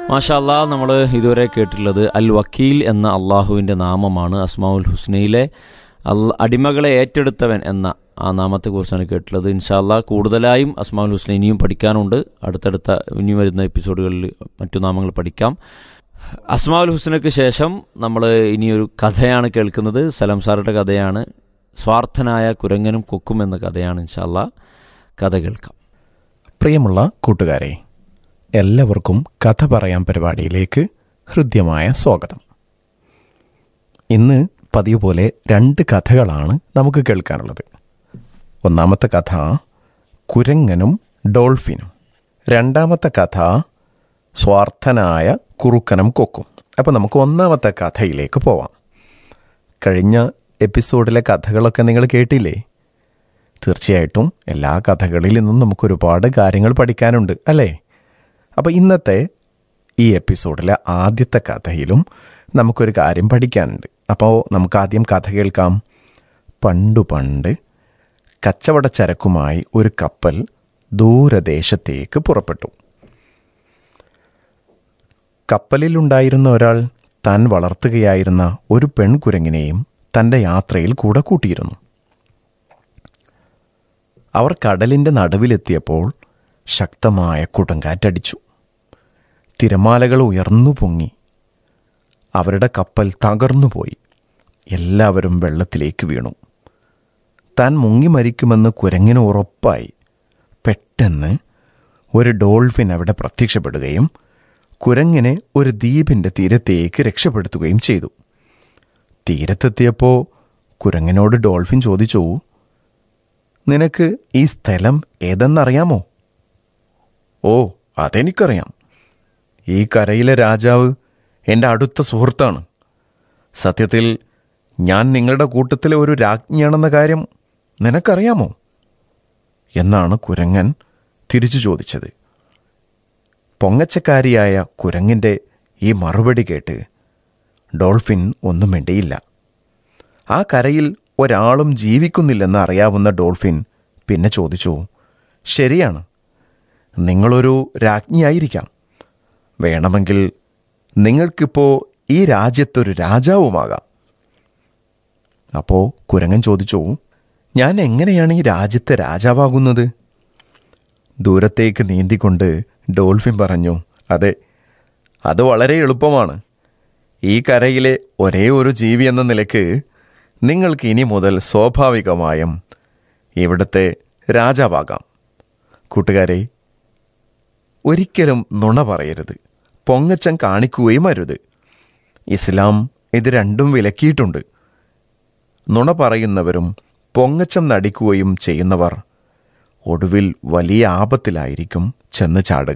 മാഷാല്ലാ നമ്മൾ ഇതുവരെ കേട്ടിട്ടുള്ളത് അൽ വക്കീൽ എന്ന അള്ളാഹുവിൻ്റെ നാമമാണ് അസ്മാഉൽ ഹുസ്നയിലെ അൽ അടിമകളെ ഏറ്റെടുത്തവൻ എന്ന ആ നാമത്തെക്കുറിച്ചാണ് കേട്ടിട്ടുള്ളത് ഇൻഷാല്ലാ കൂടുതലായും അസ്മാഉൽ ഹുസ്ന ഇനിയും പഠിക്കാനുണ്ട് അടുത്തടുത്ത ഇനി വരുന്ന എപ്പിസോഡുകളിൽ മറ്റു നാമങ്ങൾ പഠിക്കാം അസ്മാഉൽ ഹുസ്നയ്ക്ക് ശേഷം നമ്മൾ ഇനിയൊരു കഥയാണ് കേൾക്കുന്നത് സലം സാറുടെ കഥയാണ് സ്വാർത്ഥനായ കുരങ്ങനും കൊക്കും എന്ന കഥയാണ് ഇൻഷാല്ലാ കഥ കേൾക്കാം പ്രിയമുള്ള കൂട്ടുകാരെ എല്ലാവർക്കും കഥ പറയാൻ പരിപാടിയിലേക്ക് ഹൃദ്യമായ സ്വാഗതം ഇന്ന് പതിവ് പോലെ രണ്ട് കഥകളാണ് നമുക്ക് കേൾക്കാനുള്ളത് ഒന്നാമത്തെ കഥ കുരങ്ങനും ഡോൾഫിനും രണ്ടാമത്തെ കഥ സ്വാർത്ഥനായ കുറുക്കനും കൊക്കും അപ്പോൾ നമുക്ക് ഒന്നാമത്തെ കഥയിലേക്ക് പോവാം കഴിഞ്ഞ എപ്പിസോഡിലെ കഥകളൊക്കെ നിങ്ങൾ കേട്ടില്ലേ തീർച്ചയായിട്ടും എല്ലാ കഥകളിൽ നിന്നും നമുക്ക് ഒരുപാട് കാര്യങ്ങൾ പഠിക്കാനുണ്ട് അല്ലേ അപ്പോൾ ഇന്നത്തെ ഈ എപ്പിസോഡിലെ ആദ്യത്തെ കഥയിലും നമുക്കൊരു കാര്യം പഠിക്കാനുണ്ട് അപ്പോൾ നമുക്ക് ആദ്യം കഥ കേൾക്കാം പണ്ടു പണ്ട് കച്ചവട ചരക്കുമായി ഒരു കപ്പൽ ദൂരദേശത്തേക്ക് പുറപ്പെട്ടു കപ്പലിലുണ്ടായിരുന്ന ഒരാൾ താൻ വളർത്തുകയായിരുന്ന ഒരു പെൺകുരങ്ങിനെയും തൻ്റെ യാത്രയിൽ കൂടെ കൂട്ടിയിരുന്നു അവർ കടലിൻ്റെ നടുവിലെത്തിയപ്പോൾ ശക്തമായ കൊടുങ്കാറ്റടിച്ചു തിരമാലകൾ ഉയർന്നു പൊങ്ങി അവരുടെ കപ്പൽ തകർന്നുപോയി എല്ലാവരും വെള്ളത്തിലേക്ക് വീണു താൻ മുങ്ങി മരിക്കുമെന്ന് കുരങ്ങിന് ഉറപ്പായി പെട്ടെന്ന് ഒരു ഡോൾഫിൻ അവിടെ പ്രത്യക്ഷപ്പെടുകയും കുരങ്ങിനെ ഒരു ദ്വീപിൻ്റെ തീരത്തേക്ക് രക്ഷപ്പെടുത്തുകയും ചെയ്തു തീരത്തെത്തിയപ്പോൾ കുരങ്ങിനോട് ഡോൾഫിൻ ചോദിച്ചു നിനക്ക് ഈ സ്ഥലം ഏതെന്നറിയാമോ ഓ അതെനിക്കറിയാം ഈ കരയിലെ രാജാവ് എൻ്റെ അടുത്ത സുഹൃത്താണ് സത്യത്തിൽ ഞാൻ നിങ്ങളുടെ കൂട്ടത്തിലെ ഒരു രാജ്ഞിയാണെന്ന കാര്യം നിനക്കറിയാമോ എന്നാണ് കുരങ്ങൻ തിരിച്ചു ചോദിച്ചത് പൊങ്ങച്ചക്കാരിയായ കുരങ്ങിൻ്റെ ഈ മറുപടി കേട്ട് ഡോൾഫിൻ ഒന്നും വേണ്ടിയില്ല ആ കരയിൽ ഒരാളും ജീവിക്കുന്നില്ലെന്ന് അറിയാവുന്ന ഡോൾഫിൻ പിന്നെ ചോദിച്ചു ശരിയാണ് നിങ്ങളൊരു രാജ്ഞിയായിരിക്കാം വേണമെങ്കിൽ നിങ്ങൾക്കിപ്പോൾ ഈ രാജ്യത്തൊരു രാജാവുമാകാം അപ്പോൾ കുരങ്ങൻ ചോദിച്ചു ഞാൻ എങ്ങനെയാണ് ഈ രാജ്യത്തെ രാജാവാകുന്നത് ദൂരത്തേക്ക് നീന്തിക്കൊണ്ട് ഡോൾഫിൻ പറഞ്ഞു അതെ അത് വളരെ എളുപ്പമാണ് ഈ കരയിലെ ഒരേ ഒരു ജീവി എന്ന നിലയ്ക്ക് നിങ്ങൾക്ക് ഇനി മുതൽ സ്വാഭാവികമായും ഇവിടുത്തെ രാജാവാകാം കൂട്ടുകാരെ ഒരിക്കലും നുണ പറയരുത് പൊങ്ങച്ചം കാണിക്കുകയും അരുത് ഇസ്ലാം ഇത് രണ്ടും വിലക്കിയിട്ടുണ്ട് നുണ പറയുന്നവരും പൊങ്ങച്ചം നടിക്കുകയും ചെയ്യുന്നവർ ഒടുവിൽ വലിയ ആപത്തിലായിരിക്കും ചെന്ന് ചാടുക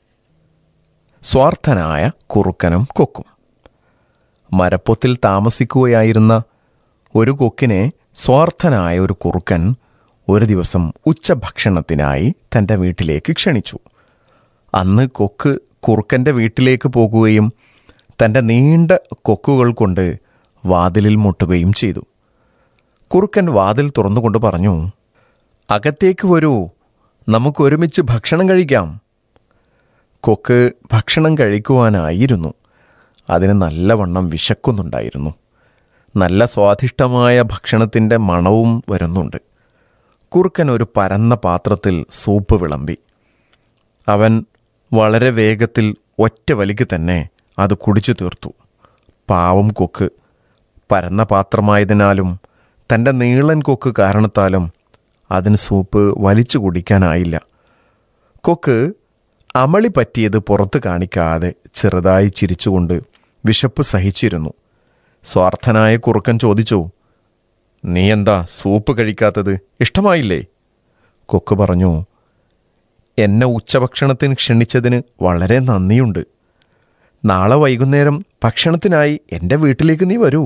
സ്വാർത്ഥനായ കുറുക്കനും കൊക്കും മരപ്പൊത്തിൽ താമസിക്കുകയായിരുന്ന ഒരു കൊക്കിനെ സ്വാർത്ഥനായ ഒരു കുറുക്കൻ ഒരു ദിവസം ഉച്ചഭക്ഷണത്തിനായി തൻ്റെ വീട്ടിലേക്ക് ക്ഷണിച്ചു അന്ന് കൊക്ക് കുറുക്കൻ്റെ വീട്ടിലേക്ക് പോകുകയും തൻ്റെ നീണ്ട കൊക്കുകൾ കൊണ്ട് വാതിലിൽ മുട്ടുകയും ചെയ്തു കുറുക്കൻ വാതിൽ തുറന്നുകൊണ്ട് പറഞ്ഞു അകത്തേക്ക് വരൂ നമുക്കൊരുമിച്ച് ഭക്ഷണം കഴിക്കാം കൊക്ക് ഭക്ഷണം കഴിക്കുവാനായിരുന്നു അതിന് നല്ലവണ്ണം വിശക്കുന്നുണ്ടായിരുന്നു നല്ല സ്വാദിഷ്ടമായ ഭക്ഷണത്തിൻ്റെ മണവും വരുന്നുണ്ട് കുറുക്കൻ ഒരു പരന്ന പാത്രത്തിൽ സൂപ്പ് വിളമ്പി അവൻ വളരെ വേഗത്തിൽ ഒറ്റ വലിക്ക് തന്നെ അത് കുടിച്ചു തീർത്തു പാവം കൊക്ക് പരന്ന പാത്രമായതിനാലും തൻ്റെ നീളൻ കൊക്ക് കാരണത്താലും അതിന് സൂപ്പ് വലിച്ചു കുടിക്കാനായില്ല കൊക്ക് അമളി പറ്റിയത് പുറത്ത് കാണിക്കാതെ ചെറുതായി ചിരിച്ചുകൊണ്ട് വിശപ്പ് സഹിച്ചിരുന്നു സ്വാർത്ഥനായ കുറുക്കൻ ചോദിച്ചു നീ എന്താ സൂപ്പ് കഴിക്കാത്തത് ഇഷ്ടമായില്ലേ കൊക്ക് പറഞ്ഞു എന്നെ ഉച്ചഭക്ഷണത്തിന് ക്ഷണിച്ചതിന് വളരെ നന്ദിയുണ്ട് നാളെ വൈകുന്നേരം ഭക്ഷണത്തിനായി എൻ്റെ വീട്ടിലേക്ക് നീ വരൂ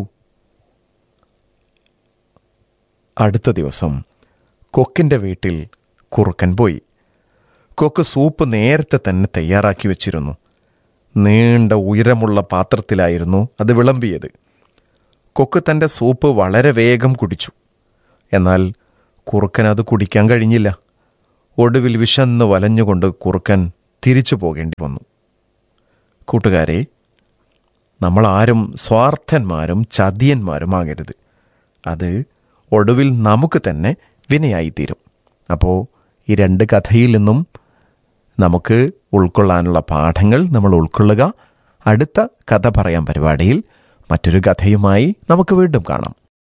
അടുത്ത ദിവസം കൊക്കിൻ്റെ വീട്ടിൽ കുറുക്കൻ പോയി കൊക്ക് സൂപ്പ് നേരത്തെ തന്നെ തയ്യാറാക്കി വെച്ചിരുന്നു നീണ്ട ഉയരമുള്ള പാത്രത്തിലായിരുന്നു അത് വിളമ്പിയത് കൊക്ക് തൻ്റെ സൂപ്പ് വളരെ വേഗം കുടിച്ചു എന്നാൽ കുറുക്കൻ അത് കുടിക്കാൻ കഴിഞ്ഞില്ല ഒടുവിൽ വിശന്ന് വലഞ്ഞുകൊണ്ട് കുറുക്കൻ തിരിച്ചു പോകേണ്ടി വന്നു കൂട്ടുകാരെ നമ്മളാരും സ്വാർത്ഥന്മാരും ചതിയന്മാരുമാകരുത് അത് ഒടുവിൽ നമുക്ക് തന്നെ വിനയായിത്തീരും അപ്പോൾ ഈ രണ്ട് കഥയിൽ നിന്നും നമുക്ക് ഉൾക്കൊള്ളാനുള്ള പാഠങ്ങൾ നമ്മൾ ഉൾക്കൊള്ളുക അടുത്ത കഥ പറയാൻ പരിപാടിയിൽ മറ്റൊരു കഥയുമായി നമുക്ക് വീണ്ടും കാണാം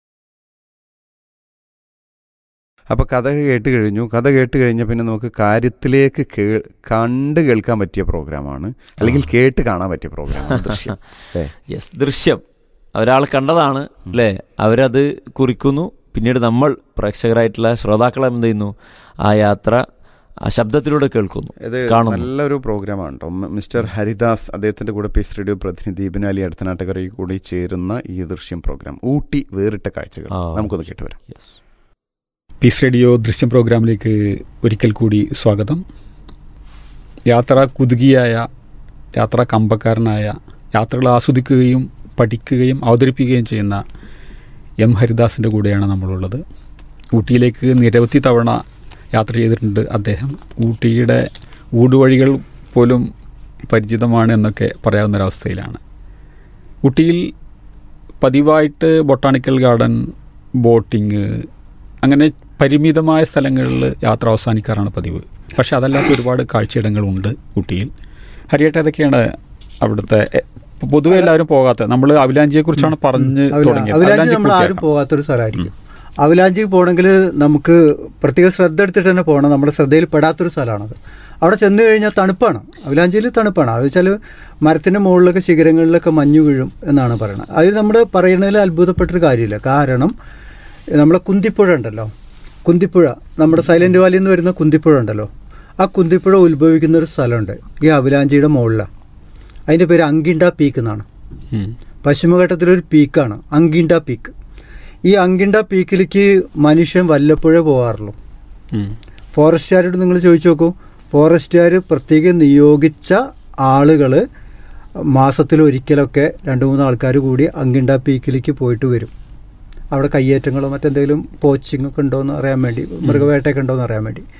അപ്പോൾ കഥ കേട്ട് കഴിഞ്ഞു കഥ കേട്ട് കഴിഞ്ഞ പിന്നെ നമുക്ക് കാര്യത്തിലേക്ക് കേ കണ്ട് കേൾക്കാൻ പറ്റിയ പ്രോഗ്രാമാണ് അല്ലെങ്കിൽ കേട്ട് കാണാൻ പറ്റിയ പ്രോഗ്രാമാണ് ദൃശ്യം അല്ലേ യെസ് ദൃശ്യം ഒരാൾ കണ്ടതാണ് അല്ലേ അവരത് കുറിക്കുന്നു പിന്നീട് നമ്മൾ പ്രേക്ഷകരായിട്ടുള്ള ശ്രോതാക്കളെ എന്ത് ചെയ്യുന്നു ആ യാത്ര ആ ശബ്ദത്തിലൂടെ കേൾക്കുന്നു ഇത് കാണുന്നു. നല്ലൊരു പ്രോഗ്രാമാണ് കേട്ടോ മ- മിസ്റ്റർ ഹരിദാസ് അദ്ദേഹത്തിന്റെ കൂടെ പീസ് റേഡിയോ പ്രതിനിധി ദീപൻ അലി അടുത്തനാട്ടുകരയിൽ കൂടി ചേരുന്ന ഈ ദൃശ്യം പ്രോഗ്രാം ഊട്ടി വേറിട്ട കാഴ്ചകൾ ആ. നമുക്കൊന്ന് കേട്ടുവരാം യെസ് പീസ് റേഡിയോ ദൃശ്യം പ്രോഗ്രാമിലേക്ക് ഒരിക്കൽ കൂടി സ്വാഗതം യാത്ര കുതുകിയായ യാത്ര കമ്പക്കാരനായ യാത്രകൾ ആസ്വദിക്കുകയും പഠിക്കുകയും അവതരിപ്പിക്കുകയും ചെയ്യുന്ന എം ഹരിദാസിൻ്റെ കൂടെയാണ് നമ്മളുള്ളത് ഊട്ടിയിലേക്ക് നിരവധി തവണ യാത്ര ചെയ്തിട്ടുണ്ട് അദ്ദേഹം ഊട്ടിയുടെ ഊടുവഴികൾ പോലും പരിചിതമാണ് എന്നൊക്കെ പറയാവുന്ന ഒരവസ്ഥയിലാണ് ഊട്ടിയിൽ പതിവായിട്ട് ബൊട്ടാണിക്കൽ ഗാർഡൻ ബോട്ടിങ് അങ്ങനെ പരിമിതമായ സ്ഥലങ്ങളിൽ യാത്ര അവസാനിക്കാറാണ് പതിവ് പക്ഷെ അതല്ലാത്ത ഒരുപാട് കാഴ്ചയിടങ്ങളുണ്ട് ഊട്ടിയിൽ ഹരിയേട്ട ഏതൊക്കെയാണ് അവിടുത്തെ എ- പൊതുവെ എല്ലാവരും പോകാത്ത നമ്മൾ അവിലാഞ്ചിയെ കുറിച്ചാണ് പറഞ്ഞ് അവല- തുടങ്ങിയത് അവലാഞ്ചി അവലാഞ്ചി നമ്മൾ ആരും പൂർത്തിയാക്കാം. പോകാത്തൊരു സ്ഥലമായിരിക്കും അവലാഞ്ചിക്ക് പോകണമെങ്കിൽ നമുക്ക് പ്രത്യേക ശ്രദ്ധ എടുത്തിട്ട് തന്നെ പോകണം നമ്മുടെ ശ്രദ്ധയിൽ പെടാത്തൊരു സ്ഥലമാണത് അവിടെ ചെന്ന് കഴിഞ്ഞാൽ തണുപ്പാണ് അവലാഞ്ചിയിൽ തണുപ്പാണ് അത് വെച്ചാൽ മരത്തിൻ്റെ മുകളിലൊക്കെ ശിഖരങ്ങളിലൊക്കെ മഞ്ഞ് വീഴും എന്നാണ് പറയുന്നത് അതിൽ നമ്മൾ പറയുന്നതിൽ അത്ഭുതപ്പെട്ടൊരു കാര്യമില്ല കാരണം നമ്മളെ കുന്തിപ്പുഴ ഉണ്ടല്ലോ കുന്തിപ്പുഴ നമ്മുടെ സൈലന്റ് വാലി എന്ന് വരുന്ന കുന്തിപ്പുഴ ഉണ്ടല്ലോ ആ കുന്തിപ്പുഴ ഉത്ഭവിക്കുന്ന ഒരു സ്ഥലമുണ്ട് ഈ അവലാഞ്ചിയുടെ മുകളിലാണ് അതിൻ്റെ പേര് അങ്കിണ്ട പീക്ക് എന്നാണ് ഉം. പശ്ചിമഘട്ടത്തിലൊരു പീക്കാണ് അങ്കിണ്ട പീക്ക് ഈ അങ്കിണ്ട പീക്കിലേക്ക് മനുഷ്യൻ വല്ലപ്പോഴേ പോകാറുള്ളൂ ഉം. ഫോറസ്റ്റുകാരോട് നിങ്ങൾ ചോദിച്ചു നോക്കൂ ഫോറസ്റ്റുകാർ പ്രത്യേകം നിയോഗിച്ച ആളുകൾ മാസത്തിൽ ഒരിക്കലൊക്കെ രണ്ട് മൂന്ന് ആൾക്കാർ കൂടി അങ്കിണ്ട പീക്കിലേക്ക് പോയിട്ട് വരും അവിടെ കയ്യേറ്റങ്ങളോ മറ്റെന്തെങ്കിലും പോച്ചിങ് ഒക്കെ ഉണ്ടോ എന്ന് അറിയാൻ വേണ്ടി മൃഗവേട്ടയൊക്കെ ഉണ്ടോ എന്ന് അറിയാൻ വേണ്ടി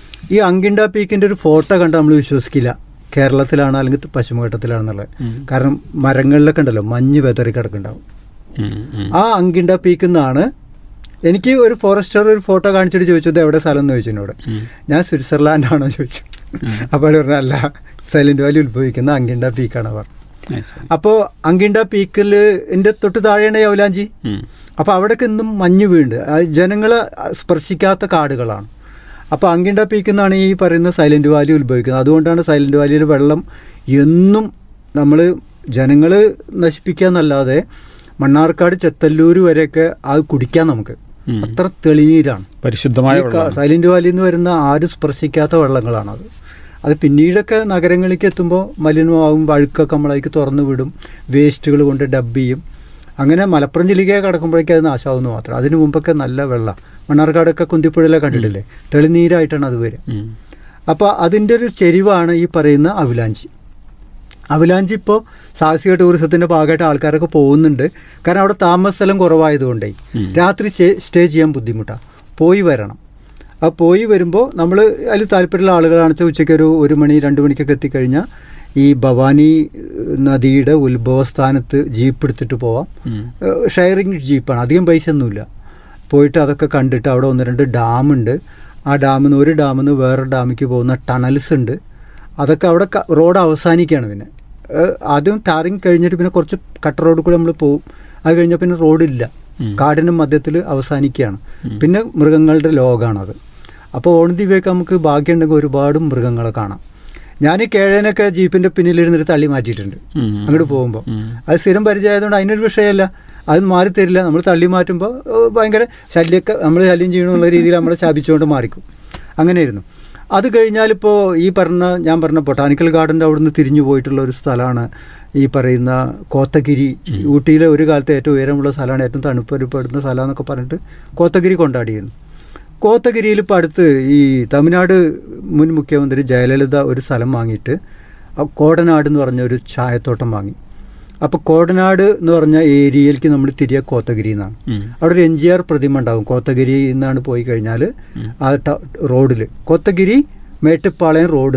ഈ അങ്കിണ്ട പീക്കിൻ്റെ ഒരു ഫോട്ടോ കണ്ട് നമ്മൾ വിശ്വസിക്കില്ല കേരളത്തിലാണ് അല്ലെങ്കിൽ പശ്ചിമഘട്ടത്തിലാണെന്നുള്ളത് ഉം. കാരണം മരങ്ങളിലൊക്കെ ഉണ്ടല്ലോ മഞ്ഞ് വെതറി കിടക്കുന്നുണ്ടാവും ഉം. ഉം. ആ അങ്കിണ്ട പീക്ക് നിന്നാണ് എനിക്ക് ഒരു ഫോറസ്റ്റർ ഒരു ഫോട്ടോ കാണിച്ചിട്ട് ചോദിച്ചത് എവിടെ സ്ഥലം എന്ന് ചോദിച്ചു എന്നോട് ഉം. ഞാൻ സ്വിറ്റ്സർലാൻഡ് ആണോ ചോദിച്ചു അപ്പോൾ അയാൾ പറഞ്ഞു അല്ല സൈലന്റ് വാലി ഉത്ഭവിക്കുന്ന അങ്കിണ്ട പീക്കാണ് പറഞ്ഞു അത് ശരി. അപ്പോൾ അങ്കിണ്ട പീക്കിൽ എൻ്റെ തൊട്ട് താഴെയാണ് യവലാഞ്ചി ഉം. അപ്പോൾ അവിടേക്ക് ഇന്നും മഞ്ഞ് വീണ്ട് ജനങ്ങളെ സ്പർശിക്കാത്ത കാടുകളാണ് അപ്പോൾ അങ്കിണ്ട പീക്കിൽ നിന്നാണ് ഈ പറയുന്ന സൈലന്റ് വാലി ഉത്ഭവിക്കുന്നത് അതുകൊണ്ടാണ് സൈലന്റ് വാലിയിൽ വെള്ളം എന്നും നമ്മൾ ജനങ്ങൾ നശിപ്പിക്കുക എന്നല്ലാതെ മണ്ണാർക്കാട് ചെത്തല്ലൂർ വരെയൊക്കെ അത് കുടിക്കാൻ നമുക്ക് ഉം. അത്ര തെളിനീരാണ് പരിശുദ്ധമായ ഈ ക- വെള്ളമാണ്. സൈലന്റ് വാലിയിൽ നിന്ന് വരുന്ന ആരും സ്പർശിക്കാത്ത വെള്ളങ്ങളാണത് അത് പിന്നീടൊക്കെ നഗരങ്ങളിലേക്ക് എത്തുമ്പോൾ മലിനമാകും അഴുക്കൊക്കെ നമ്മളതിലേക്ക് തുറന്നു വിടും വേസ്റ്റുകൾ കൊണ്ട് ഡബ് ചെയ്യും അങ്ങനെ മലപ്പുറം ജില്ലയ്ക്ക് കടക്കുമ്പോഴേക്കും അത് നാശമാവുന്നു മാത്രം അതിനു മുമ്പൊക്കെ നല്ല വെള്ളം മണ്ണാർക്കാടൊക്കെ കുന്തിപ്പുഴയിലെ കണ്ടിട്ടില്ലേ തെളിനീരായിട്ടാണ് അത് വരിക ഉം. അപ്പോൾ അതിൻ്റെ ഒരു ചെരിവാണ് ഈ പറയുന്ന അവിലാഞ്ചി അവിലാഞ്ചി ഇപ്പോൾ സാഹസിക ടൂറിസത്തിൻ്റെ ഭാഗമായിട്ട് ആൾക്കാരൊക്കെ പോകുന്നുണ്ട് കാരണം അവിടെ താമസ സ്ഥലം കുറവായതുകൊണ്ടേ ഉം. രാത്രി സ്റ്റേ സ്റ്റേ ചെയ്യാൻ ബുദ്ധിമുട്ടാണ് പോയി വരണം ആ പോയി വരുമ്പോൾ നമ്മൾ അതിൽ താല്പര്യമുള്ള ആളുകളാണെന്ന് വെച്ചാൽ ഉച്ചയ്ക്ക് ഒരു ഒരു മണി രണ്ട് മണിക്കൊക്കെ എത്തിക്കഴിഞ്ഞാൽ ഈ ഭവാനി ഏഹ്, നദിയുടെ ഉത്ഭവസ്ഥാനത്ത് ജീപ്പ് എടുത്തിട്ട് പോവാം ഉം. ഏഹ്, ഷെയറിങ് ജീപ്പാണ് അധികം പൈസ ഒന്നുമില്ല പോയിട്ട് അതൊക്കെ കണ്ടിട്ട് അവിടെ ഒന്ന് രണ്ട് ഡാമുണ്ട് ആ ഡാമിൽ നിന്ന് ഒരു ഡാമിൽ നിന്ന് വേറെ ഡാമിലേക്ക് പോകുന്ന ടണൽസ് ഉണ്ട് അതൊക്കെ അവിടെ ക- റോഡ് അവസാനിക്കുകയാണ് പിന്നെ ഏഹ്, ആദ്യം ടാറിങ് കഴിഞ്ഞിട്ട് പിന്നെ കുറച്ച് കട്ട റോഡ് കൂടെ നമ്മൾ പോകും അത് കഴിഞ്ഞാൽ പിന്നെ റോഡില്ല കാടിൻ്റെ മധ്യത്തിൽ അവസാനിക്കുകയാണ് പിന്നെ മൃഗങ്ങളുടെ ലോകമാണത് അപ്പോൾ ഓണദ്വീപേക്ക് നമുക്ക് ഭാഗ്യമുണ്ടെങ്കിൽ ഒരുപാട് മൃഗങ്ങളെ കാണാം ഞാൻ കേഴനൊക്കെ ജീപ്പിൻ്റെ പിന്നിലിരുന്നിട്ട് തള്ളി മാറ്റിയിട്ടുണ്ട് ഉം. അങ്ങോട്ട് പോകുമ്പോൾ ഉം. അത് സ്ഥിരം പരിചയമായതുകൊണ്ട് അതിനൊരു വിഷയമല്ല അത് മാറി തരില്ല നമ്മൾ തള്ളി മാറ്റുമ്പോൾ ഏഹ്, ഭയങ്കര ശല്യമൊക്കെ നമ്മൾ ശല്യം ചെയ്യണമെന്നുള്ള രീതിയിൽ നമ്മളെ ശാപിച്ചുകൊണ്ട് മാറിക്കും അങ്ങനെയായിരുന്നു അത് കഴിഞ്ഞാലിപ്പോൾ ഈ പറഞ്ഞ ഞാൻ പറഞ്ഞ ബൊട്ടാനിക്കൽ ഗാർഡൻ്റെ അവിടെ നിന്ന് തിരിഞ്ഞു പോയിട്ടുള്ള ഒരു സ്ഥലമാണ് ഈ പറയുന്ന കോത്തഗിരി ഊട്ടിയിലെ ഒരു കാലത്ത് ഏറ്റവും ഉയരമുള്ള സ്ഥലമാണ് ഏറ്റവും തണുപ്പ് അനുഭവപ്പെടുന്ന സ്ഥലം എന്നൊക്കെ പറഞ്ഞിട്ട് കോത്തഗിരി കൊണ്ടാടിയിരുന്നു കോത്തഗിരിയിൽ ഇപ്പോൾ അടുത്ത് ഈ തമിഴ്നാട് മുൻ മുഖ്യമന്ത്രി ജയലളിത ഒരു സ്ഥലം വാങ്ങിയിട്ട് ആ കോടനാട് എന്ന് പറഞ്ഞ ഒരു ചായത്തോട്ടം വാങ്ങി അപ്പോൾ കോടനാട് എന്ന് പറഞ്ഞ ഏരിയയിലേക്ക് നമ്മൾ തിരികെ കോത്തഗിരി എന്നാണ് ഉം. അവിടെ ഒരു എം ജി ആർ പ്രതിമ ഉണ്ടാവും കോത്തഗിരി എന്നാണ് പോയി കഴിഞ്ഞാൽ ആ റോഡിൽ കോത്തഗിരി മേട്ടുപ്പാളയം റോഡിൽ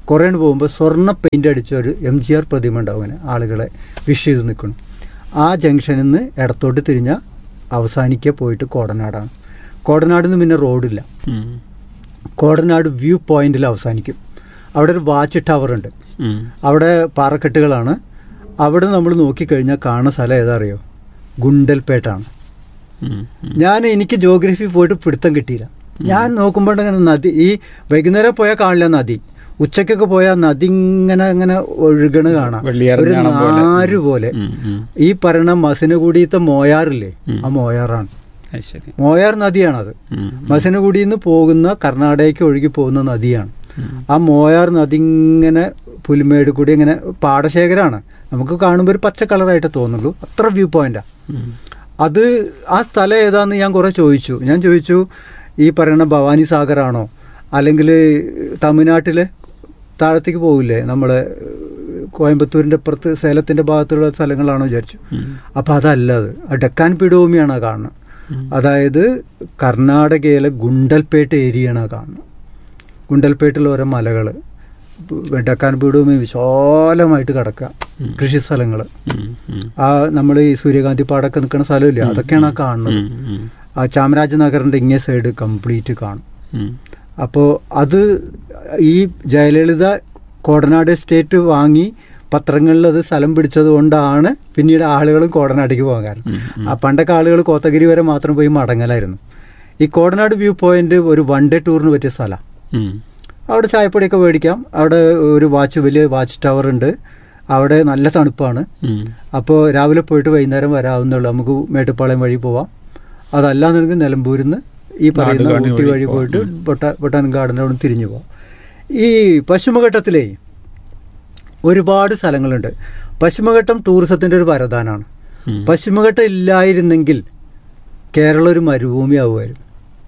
കുറേ പോകുമ്പോൾ സ്വർണ്ണ പെയിൻ്റ് അടിച്ച ഒരു എം ജി ആർ പ്രതിമ ഉണ്ടാവും അങ്ങനെ ആളുകളെ വിഷ് ചെയ്ത് നിൽക്കണം ആ ജംഗ്ഷനിൽ നിന്ന് ഇടത്തോട്ട് തിരിഞ്ഞാൽ അവസാനിക്കുക പോയിട്ട് കോടനാടാണ് കോടനാടിൽ നിന്ന് പിന്നെ റോഡില്ല ഉം. കോടനാട് വ്യൂ പോയിന്റിൽ അവസാനിക്കും അവിടെ ഒരു വാച്ച് ടവർ ഉണ്ട് ഉം. അവിടെ പാറക്കെട്ടുകളാണ് അവിടെ നമ്മൾ നോക്കിക്കഴിഞ്ഞാൽ കാണുന്ന സ്ഥലം ഏതാ അറിയോ ഗുണ്ടൽപേട്ടാണ് ഉം. ഉം. ഞാൻ എനിക്ക് ജോഗ്രഫി പോയിട്ട് പിടുത്തം കിട്ടിയില്ല ഞാൻ നോക്കുമ്പോൾ ഇങ്ങനെ നദി ഈ വൈകുന്നേരം പോയാൽ കാണില്ല നദി ഉച്ചക്കൊക്കെ പോയാൽ നദി ഇങ്ങനെ ഇങ്ങനെ ഒഴുകണ കാണാം വെള്ളിയാരം ഒരു കാണാൻ പോലെ. നാര് പോലെ ഉം. ഉം. ഈ പറയണ മസിനഗുഡിയത്തെ മോയാറില്ലേ ആ മോയാറാണ് അത് ശരി മോയാർ നദിയാണത് ഉം. മസനഗുഡിയിൽ നിന്ന് പോകുന്ന കർണാടകയ്ക്ക് ഒഴുകി പോകുന്ന നദിയാണ് ആ മോയാർ നദി ഇങ്ങനെ പുൽമേട് കൂടി ഇങ്ങനെ പാടശേഖരമാണ് നമുക്ക് കാണുമ്പോൾ ഒരു പച്ച കളറായിട്ട് തോന്നുള്ളൂ അത്ര വ്യൂ പോയിന്റാണ് ഉം. അത് ആ സ്ഥലം ഏതാന്ന് ഞാൻ കുറേ ചോദിച്ചു ഞാൻ ചോദിച്ചു ഈ പറയുന്ന ഭവാനി സാഗറാണോ അല്ലെങ്കിൽ തമിഴ്നാട്ടിലെ താഴത്തേക്ക് പോകില്ലേ നമ്മളെ കോയമ്പത്തൂരിൻ്റെ അപ്പുറത്ത് സേലത്തിൻ്റെ ഭാഗത്തുള്ള സ്ഥലങ്ങളാണോ വിചാരിച്ചു ഉം. അപ്പം അതല്ല അത് ആ ഡെക്കാൻ പീഠഭൂമിയാണ് ആ കാണുന്നത് അതായത് കർണാടകയിലെ ഗുണ്ടൽപേട്ട് ഏരിയയാണ് ആ കാണുന്നത് ഗുണ്ടൽപേട്ടിൽ ഓരോ മലകൾ ഡെക്കാൻ പീഠഭൂമി വിശാലമായിട്ട് കിടക്കുക കൃഷി സ്ഥലങ്ങൾ ഉം. ഉം. ആ നമ്മൾ ഈ സൂര്യകാന്തി പാടൊക്കെ നിൽക്കുന്ന സ്ഥലമില്ലേ അതൊക്കെയാണ് ആ കാണുന്നത് ഉം. ഉം. ആ ചാമരാജനഗറിൻ്റെ ഇങ്ങേ സൈഡ് കംപ്ലീറ്റ് കാണും ഉം. അപ്പോൾ അത് ഈ ജയലളിത കോടനാട് എസ്റ്റേറ്റ് വാങ്ങി പത്രങ്ങളിൽ അത് സ്ഥലം പിടിച്ചത് കൊണ്ടാണ് പിന്നീട് ആളുകളും കോടനാടേക്ക് പോകാൻ കാരണം ആ പണ്ടൊക്കെ ആളുകൾ കോത്തഗിരി വരെ മാത്രം പോയി മടങ്ങലായിരുന്നു ഈ കോടനാട് വ്യൂ പോയിന്റ് ഒരു വൺ ഡേ ടൂറിന് പറ്റിയ സ്ഥലമാണ് ഉം. അവിടെ ചായപ്പൊടിയൊക്കെ മേടിക്കാം അവിടെ ഒരു വാച്ച് വലിയ വാച്ച് ടവർ ഉണ്ട് അവിടെ നല്ല തണുപ്പാണ് ഉം. അപ്പോൾ രാവിലെ പോയിട്ട് വൈകുന്നേരം വരാവുന്നുള്ളൂ നമുക്ക് മേട്ടുപ്പാളയം വഴി പോവാം അതല്ലാന്നുണ്ടെങ്കിൽ നിലമ്പൂരിൽ നിന്ന് ഈ പറയുന്ന നാടുകാണി ഊട്ടി വഴി വഴി പോവാം. പോയിട്ട് ബൊട്ട ബൊട്ടാനിക് ഗാർഡൻ്റെ അവിടെ തിരിഞ്ഞു പോവാം ഈ പശ്ചിമഘട്ടത്തിലേ ഒരുപാട് സ്ഥലങ്ങളുണ്ട് പശ്ചിമഘട്ടം ടൂറിസത്തിൻ്റെ ഒരു വരദാനാണ് ഉം. പശ്ചിമഘട്ടം ഇല്ലായിരുന്നെങ്കിൽ കേരളം ഒരു മരുഭൂമി ആവുമായിരുന്നു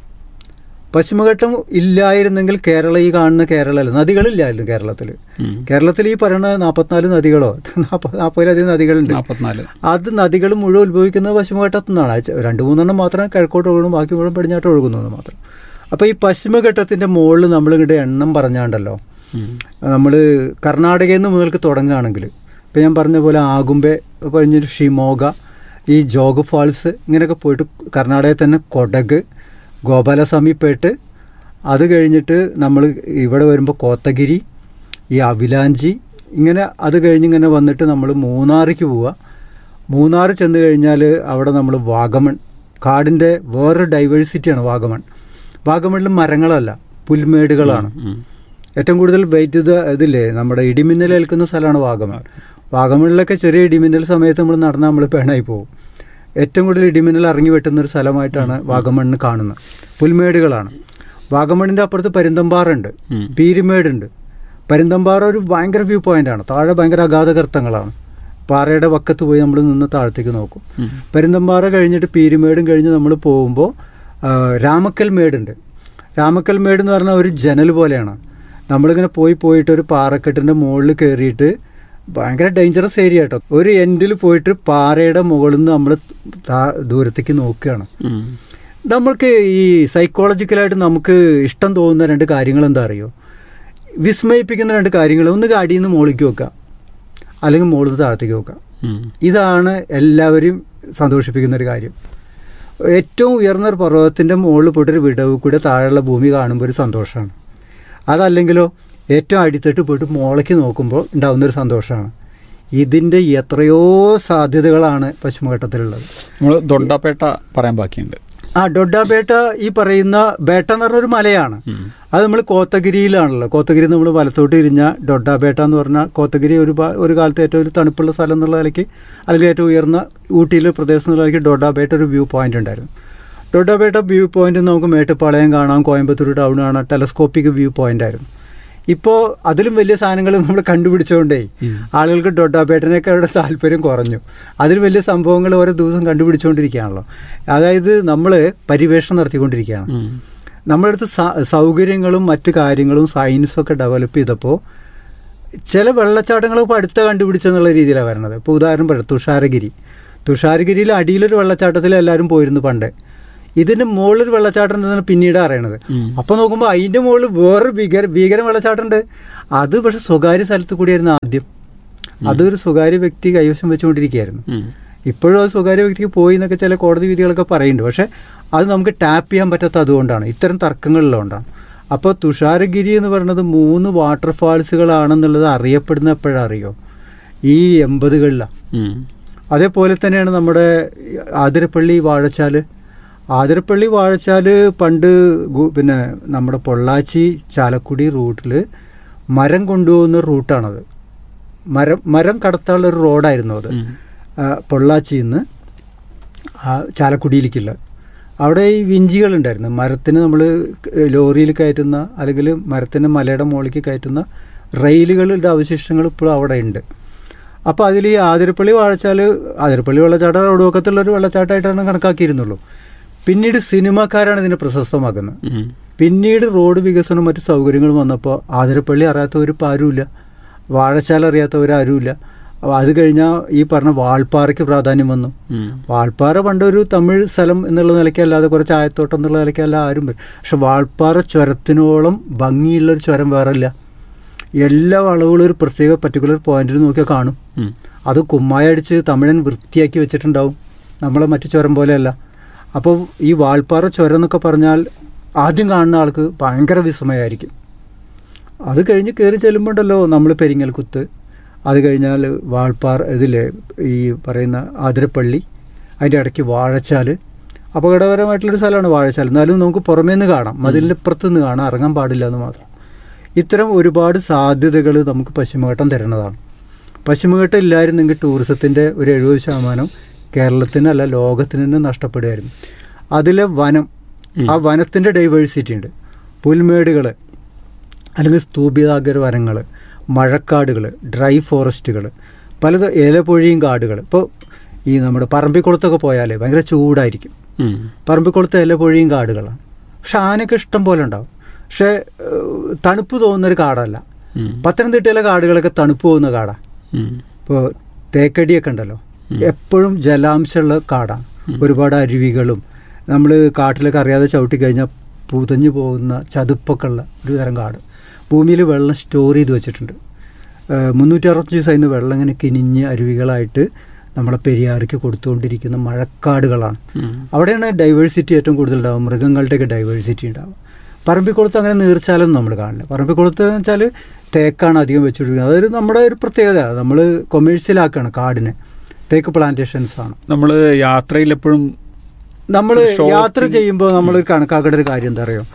പശ്ചിമഘട്ടം ഇല്ലായിരുന്നെങ്കിൽ കേരളം ഈ കാണുന്ന കേരളമല്ല നദികളില്ലായിരുന്നു കേരളത്തിൽ ഉം. കേരളത്തിൽ ഈ പറയുന്ന നാൽപ്പത്തിനാല് നദികളോ നാൽപ്പത് നാൽപ്പതിലധികം നദികളുണ്ട് നാപ്പത്തിനാല് അത് നദികൾ മുഴുവൻ ഉത്ഭവിക്കുന്നത് പശ്ചിമഘട്ടത്തു നിന്നാണ് അത് രണ്ട് മൂന്നെണ്ണം മാത്രമേ കിഴക്കോട്ട് ഒഴുകുന്നു ബാക്കി മുഴുവൻ പടിഞ്ഞാട്ട് ഒഴുകുന്നു എന്ന് മാത്രം അപ്പോൾ ഈ പശ്ചിമഘട്ടത്തിൻ്റെ മുകളിൽ നമ്മളിങ്ങോട്ട് എണ്ണം പറഞ്ഞാണ്ടല്ലോ ഉം. നമ്മൾ കർണാടകയിൽ നിന്ന് മുതൽക്ക് തുടങ്ങുകയാണെങ്കിൽ ഇപ്പം ഞാൻ പറഞ്ഞ പോലെ ആകുമ്പെ പറഞ്ഞൊരു ഷിമോഗ ഈ ജോഗ് ഫാൾസ് ഇങ്ങനെയൊക്കെ പോയിട്ട് കർണാടകയിൽ തന്നെ കൊടക് ഗോപാലസ്വാമിപ്പേട്ട് അത് കഴിഞ്ഞിട്ട് നമ്മൾ ഇവിടെ വരുമ്പോൾ കോത്തഗിരി ഈ അവിലാഞ്ചി ഇങ്ങനെ അത് കഴിഞ്ഞിങ്ങനെ വന്നിട്ട് നമ്മൾ മൂന്നാറിക്ക് പോവുക മൂന്നാർ ചെന്ന് കഴിഞ്ഞാൽ അവിടെ നമ്മൾ വാഗമൺ കാടിൻ്റെ വേറൊരു ഡൈവേഴ്സിറ്റിയാണ് വാഗമൺ വാഗമണിൽ മരങ്ങളല്ല പുൽമേടുകളാണ് ഉം. ഏറ്റവും കൂടുതൽ വൈദ്യുത ഇതില്ലേ നമ്മുടെ ഇടിമിന്നൽ ഏൽക്കുന്ന സ്ഥലമാണ് വാഗമൺ വാഗമണിലൊക്കെ ചെറിയ ഇടിമിന്നൽ സമയത്ത് നമ്മൾ നടന്നാൽ നമ്മൾ പേണായി പോകും ഏറ്റവും കൂടുതൽ ഇടിമിന്നൽ ഇറങ്ങി വെട്ടുന്ന ഒരു സ്ഥലമായിട്ടാണ് വാഗമണ്ണ് കാണുന്നത് പുൽമേടുകളാണ് വാഗമണിൻ്റെ അപ്പുറത്ത് പരുന്തമ്പാറുണ്ട് ഉം. പീരുമേടുണ്ട് പരുന്തമ്പാറ ഒരു ഭയങ്കര വ്യൂ പോയിന്റാണ് താഴെ ഭയങ്കര അഗാധകർത്തങ്ങളാണ് പാറയുടെ വക്കത്ത് പോയി നമ്മൾ നിന്ന് താഴത്തേക്ക് നോക്കും ഉം. പരുന്തമ്പാറ കഴിഞ്ഞിട്ട് പീരുമേടും കഴിഞ്ഞ് നമ്മൾ പോകുമ്പോൾ ആ, രാമക്കൽ മേടുണ്ട് രാമക്കൽ മേട് എന്ന് പറഞ്ഞാൽ ഒരു ജനൽ പോലെയാണ് നമ്മളിങ്ങനെ പോയി പോയിട്ട് ഒരു പാറക്കെട്ടിൻ്റെ മുകളിൽ കയറിയിട്ട് ഭയങ്കര ഡേഞ്ചറസ് ഏരിയ കേട്ടോ ഒരു എൻഡിൽ പോയിട്ട് പാറയുടെ മുകളിൽ നിന്ന് നമ്മൾ ദൂരത്തേക്ക് നോക്കുകയാണ് ഉം. നമ്മൾക്ക് ഈ സൈക്കോളജിക്കലായിട്ട് നമുക്ക് ഇഷ്ടം തോന്നുന്ന രണ്ട് കാര്യങ്ങൾ എന്താ അറിയോ വിസ്മയിപ്പിക്കുന്ന രണ്ട് കാര്യങ്ങൾ ഒന്ന് അടിയിൽ നിന്ന് മുകളിലേക്ക് വെക്കുക അല്ലെങ്കിൽ മുകളിൽ നിന്ന് താഴത്തേക്ക് വെക്കുക ഉം. ഇതാണ് എല്ലാവരെയും സന്തോഷിപ്പിക്കുന്ന ഒരു കാര്യം ഏറ്റവും ഉയർന്ന ഒരു പർവ്വതത്തിൻ്റെ മുകളിൽ പോയിട്ട് ഒരു വിടവ് കൂടെ താഴെയുള്ള ഭൂമി കാണുമ്പോൾ ഒരു സന്തോഷമാണ് അതല്ലെങ്കിലോ ഏറ്റവും അടിത്തട്ട് പോയിട്ട് മുകളയ്ക്ക് നോക്കുമ്പോൾ ഉണ്ടാകുന്ന ഒരു സന്തോഷമാണ് ഇതിൻ്റെ എത്രയോ സാധ്യതകളാണ് പശ്ചിമഘട്ടത്തിലുള്ളത് നമ്മൾ ദൊഡ്ഡാപ്പേട്ട പറയാൻ ബാക്കിയുണ്ട് ആ ഡൊഡ്ഡാബേട്ട ഈ പറയുന്ന ബേട്ട എന്ന് പറഞ്ഞൊരു മലയാണ് അത് നമ്മൾ കോത്തഗിരിയിലാണല്ലോ കോത്തഗിരി നമ്മൾ വലത്തോട്ട് തിരിഞ്ഞ ഡൊഡ്ഡാബേട്ട എന്ന് പറഞ്ഞാൽ കോത്തഗിരി ഒരു ഭാ- ഒരു കാലത്ത് ഏറ്റവും ഒരു തണുപ്പുള്ള സ്ഥലം എന്നുള്ള നിലയ്ക്ക് അല്ലെങ്കിൽ ഏറ്റവും ഉയർന്ന ഊട്ടിയിലെ പ്രദേശം എന്നുള്ള നിലയ്ക്ക് ഡൊഡ്ഡാബേട്ട ഒരു വ്യൂ പോയിന്റ് ഉണ്ടായിരുന്നു ഡൊഡ്ഡാബേട്ട വ്യൂ പോയിന്റ് നമുക്ക് മേട്ടുപ്പാളയം കാണാം കോയമ്പത്തൂർ ടൗൺ കാണാം ടെലസ്കോപ്പിക് വ്യൂ പോയിന്റ് ആയിരുന്നു ഇപ്പോൾ അതിലും വലിയ സാധനങ്ങൾ നമ്മൾ കണ്ടുപിടിച്ചുകൊണ്ടേ ആളുകൾക്ക് ഡൊഡാബേട്ടനൊക്കെ താല്പര്യം കുറഞ്ഞു അതിൽ വലിയ സംഭവങ്ങൾ ഓരോ ദിവസം കണ്ടുപിടിച്ചുകൊണ്ടിരിക്കുകയാണല്ലോ അതായത് നമ്മൾ പരിവേഷണം നടത്തിക്കൊണ്ടിരിക്കുകയാണ് ഉം. നമ്മുടെ അടുത്ത് സ- സൗകര്യങ്ങളും മറ്റു കാര്യങ്ങളും സയൻസും ഒക്കെ ഡെവലപ്പ് ചെയ്തപ്പോൾ ചില വെള്ളച്ചാട്ടങ്ങൾ ഇപ്പോൾ അടുത്ത കണ്ടുപിടിച്ചെന്നുള്ള രീതിയിലാണ് വരണത് ഇപ്പോൾ ഉദാഹരണം പറയാം തുഷാരഗിരി തുഷാരഗിരിയിൽ അടിയിലൊരു വെള്ളച്ചാട്ടത്തിൽ എല്ലാവരും പോയിരുന്നു പണ്ട് ഇതിന്റെ മുകളിൽ ഒരു വെള്ളച്ചാട്ടം ഉണ്ടെന്നാണ് പിന്നീട് അറിയണത് അപ്പൊ നോക്കുമ്പോൾ അതിന്റെ മുകളിൽ വേറൊരു ഭീകര ഭീകര വെള്ളച്ചാട്ടം ഉണ്ട് അത് പക്ഷെ സ്വകാര്യ സ്ഥലത്ത് കൂടിയായിരുന്നു ആദ്യം അതൊരു സ്വകാര്യ വ്യക്തി കൈവശം വെച്ചുകൊണ്ടിരിക്കുകയായിരുന്നു ഉം. ഇപ്പോഴും അത് സ്വകാര്യ വ്യക്തിക്ക് പോയി എന്നൊക്കെ ചില കോടതി വിധികളൊക്കെ പറയുന്നുണ്ട് പക്ഷെ അത് നമുക്ക് ടാപ്പ് ചെയ്യാൻ പറ്റാത്ത അതുകൊണ്ടാണ് ഇത്തരം തർക്കങ്ങളുള്ളതുകൊണ്ടാണ് അപ്പോൾ തുഷാരഗിരി എന്ന് പറയുന്നത് മൂന്ന് വാട്ടർഫാൾസുകളാണെന്നുള്ളത് അറിയപ്പെടുന്ന എപ്പോഴാണ് അറിയോ ഈ എൺപതുകളിലാണ് ഉം. അതേപോലെ തന്നെയാണ് നമ്മുടെ ആതിരപ്പള്ളി വാഴച്ചാല് ആതിരപ്പള്ളി വാഴച്ചാല് പണ്ട് ഗു- പിന്നെ നമ്മുടെ പൊള്ളാച്ചി ചാലക്കുടി റൂട്ടിൽ മരം കൊണ്ടുപോകുന്ന റൂട്ടാണത് മരം മരം കടത്താനുള്ള ഒരു റോഡായിരുന്നു അത് ഉം. ആ, പൊള്ളാച്ചിയിൽ നിന്ന് ആ ചാലക്കുടിയിലേക്കുള്ള അവിടെ ഈ വിഞ്ചികളുണ്ടായിരുന്നു മരത്തിന് നമ്മൾ ലോറിയിൽ കയറ്റുന്ന അല്ലെങ്കിൽ മരത്തിന് മലയുടെ മുകളിലേക്ക് കയറ്റുന്ന റെയിലുകളുടെ അവശിഷ്ടങ്ങൾ ഇപ്പോഴും അവിടെ ഉണ്ട് അപ്പോൾ അതിൽ ഈ ആതിരപ്പള്ളി വാഴച്ചാൽ ആതിരപ്പള്ളി വെള്ളച്ചാട്ടം റോഡുവക്കത്തുള്ള ഒരു വെള്ളച്ചാട്ടമായിട്ടാണ് കണക്കാക്കിയിരുന്നുള്ളൂ പിന്നീട് സിനിമാക്കാരാണ് ഇതിനെ പ്രശസ്തമാക്കുന്നത് ഉം. പിന്നീട് റോഡ് വികസനവും മറ്റു സൗകര്യങ്ങളും വന്നപ്പോൾ ആതിരപ്പള്ളി അറിയാത്തവർ ഇപ്പോൾ ആരുമില്ല വാഴച്ചാൽ അറിയാത്തവർ ആരുമില്ല അപ്പോൾ അത് കഴിഞ്ഞാൽ ഈ പറഞ്ഞ വാൾപ്പാറയ്ക്ക് പ്രാധാന്യം വന്നു ഉം. വാൾപ്പാറ പണ്ടൊരു തമിഴ് സ്ഥലം എന്നുള്ള നിലയ്ക്കല്ലാതെ കുറച്ച് ആയത്തോട്ടം എന്നുള്ള നിലയ്ക്കല്ല ആരും വരും പക്ഷെ വാൾപ്പാറ ചുരത്തിനോളം ഭംഗിയുള്ളൊരു ചുരം വേറെ ഇല്ല എല്ലാ വളവുകളും ഒരു പ്രത്യേക പർട്ടിക്കുലർ പോയിന്റിൽ നോക്കിയാൽ കാണും ഉം. അത് കുമ്മായ അടിച്ച് തമിഴൻ വൃത്തിയാക്കി വെച്ചിട്ടുണ്ടാവും നമ്മളെ മറ്റു ചുരം പോലെയല്ല അപ്പോൾ ഈ വാൾപ്പാറ ചുരം എന്നൊക്കെ പറഞ്ഞാൽ ആദ്യം കാണുന്ന ആൾക്ക് ഭയങ്കര വിസ്മയമായിരിക്കും അത് കഴിഞ്ഞ് കയറി ചെല്ലുമ്പോണ്ടല്ലോ നമ്മൾ പെരിങ്ങൽകുത്ത് അത് കഴിഞ്ഞാൽ വാൾപ്പാറ ഇതിലെ ഈ പറയുന്ന ആതിരപ്പള്ളി അതിൻ്റെ ഇടയ്ക്ക് വാഴച്ചാൽ അപകടകരമായിട്ടുള്ളൊരു സ്ഥലമാണ് വാഴച്ചാൽ എന്നാലും നമുക്ക് പുറമേ നിന്ന് കാണാം മതിലിൻ്റെ ഇപ്പുറത്ത് നിന്ന് കാണാം ഇറങ്ങാൻ പാടില്ല എന്ന് മാത്രം ഇത്തരം ഒരുപാട് സാധ്യതകൾ നമുക്ക് പശ്ചിമഘട്ടം തരുന്നതാണ് പശ്ചിമഘട്ടം ഇല്ലായിരുന്നെങ്കിൽ ടൂറിസത്തിൻ്റെ ഒരു എഴുപത് ശതമാനം കേരളത്തിനല്ല ലോകത്തിന് തന്നെ നഷ്ടപ്പെടുമായിരുന്നു അതിലെ വനം ആ വനത്തിൻ്റെ ഡൈവേഴ്സിറ്റി ഉണ്ട് പുൽമേടുകൾ അല്ലെങ്കിൽ സ്തൂപിതാഗ്ര വനങ്ങൾ മഴക്കാടുകൾ ഡ്രൈ ഫോറസ്റ്റുകൾ പലത് ഇലപൊഴിയും കാടുകൾ ഇപ്പോൾ ഈ നമ്മുടെ പറമ്പിക്കുളത്തൊക്കെ പോയാൽ ഭയങ്കര ചൂടായിരിക്കും ഉം. പറമ്പിക്കുളത്ത് ഇലപൊഴിയും കാടുകളാണ് പക്ഷെ ആനയൊക്കെ ഇഷ്ടം പോലെ ഉണ്ടാവും പക്ഷേ ഏഹ്, തണുപ്പ് തോന്നുന്നൊരു കാടല്ല ഉം. പത്തനംതിട്ടയിലെ കാടുകളൊക്കെ തണുപ്പ് പോകുന്ന കാടാണ് ഉം. ഇപ്പോൾ തേക്കടിയൊക്കെ ഉണ്ടല്ലോ എപ്പോഴും ജലാംശമുള്ള കാടാണ് ഒരുപാട് അരുവികളും നമ്മൾ കാട്ടിലൊക്കെ അറിയാതെ ചവിട്ടി കഴിഞ്ഞാൽ പുതഞ്ഞു പോകുന്ന ചതുപ്പൊക്കെ ഉള്ള ഒരു തരം കാട് ഭൂമിയിൽ വെള്ളം സ്റ്റോർ ചെയ്ത് വെച്ചിട്ടുണ്ട് മുന്നൂറ്റി അറുപത്തഞ്ച് ദിവസം ഇന്ന് വെള്ളം ഇങ്ങനെ കിനിഞ്ഞ് അരുവികളായിട്ട് നമ്മളെ പെരിയാറിക്ക് കൊടുത്തുകൊണ്ടിരിക്കുന്ന മഴക്കാടുകളാണ് ഉം. അവിടെയാണ് ഡൈവേഴ്സിറ്റി ഏറ്റവും കൂടുതൽ ഉണ്ടാവും മൃഗങ്ങളുടെയൊക്കെ ഡൈവേഴ്സിറ്റി ഉണ്ടാവും പറമ്പിക്കുളത്ത് അങ്ങനെ നീർച്ചാലൊന്നും നമ്മൾ കാണില്ല പറമ്പിക്കുളത്ത് എന്ന് വെച്ചാൽ തേക്കാണ് അധികം വെച്ചുകൊണ്ടിരിക്കുന്നത് അതൊരു നമ്മുടെ ഒരു പ്രത്യേകത നമ്മൾ കൊമേഴ്സ്യലാക്കുകയാണ് കാടിനെ തേക്ക് പ്ലാന്റേഷൻസ് ആണ് നമ്മൾ യാത്രയിൽ എപ്പോഴും നമ്മൾ Shopping- യാത്ര ചെയ്യുമ്പോൾ നമ്മൾ കണക്കാക്കേണ്ട ഒരു കാര്യം എന്താ അറിയോ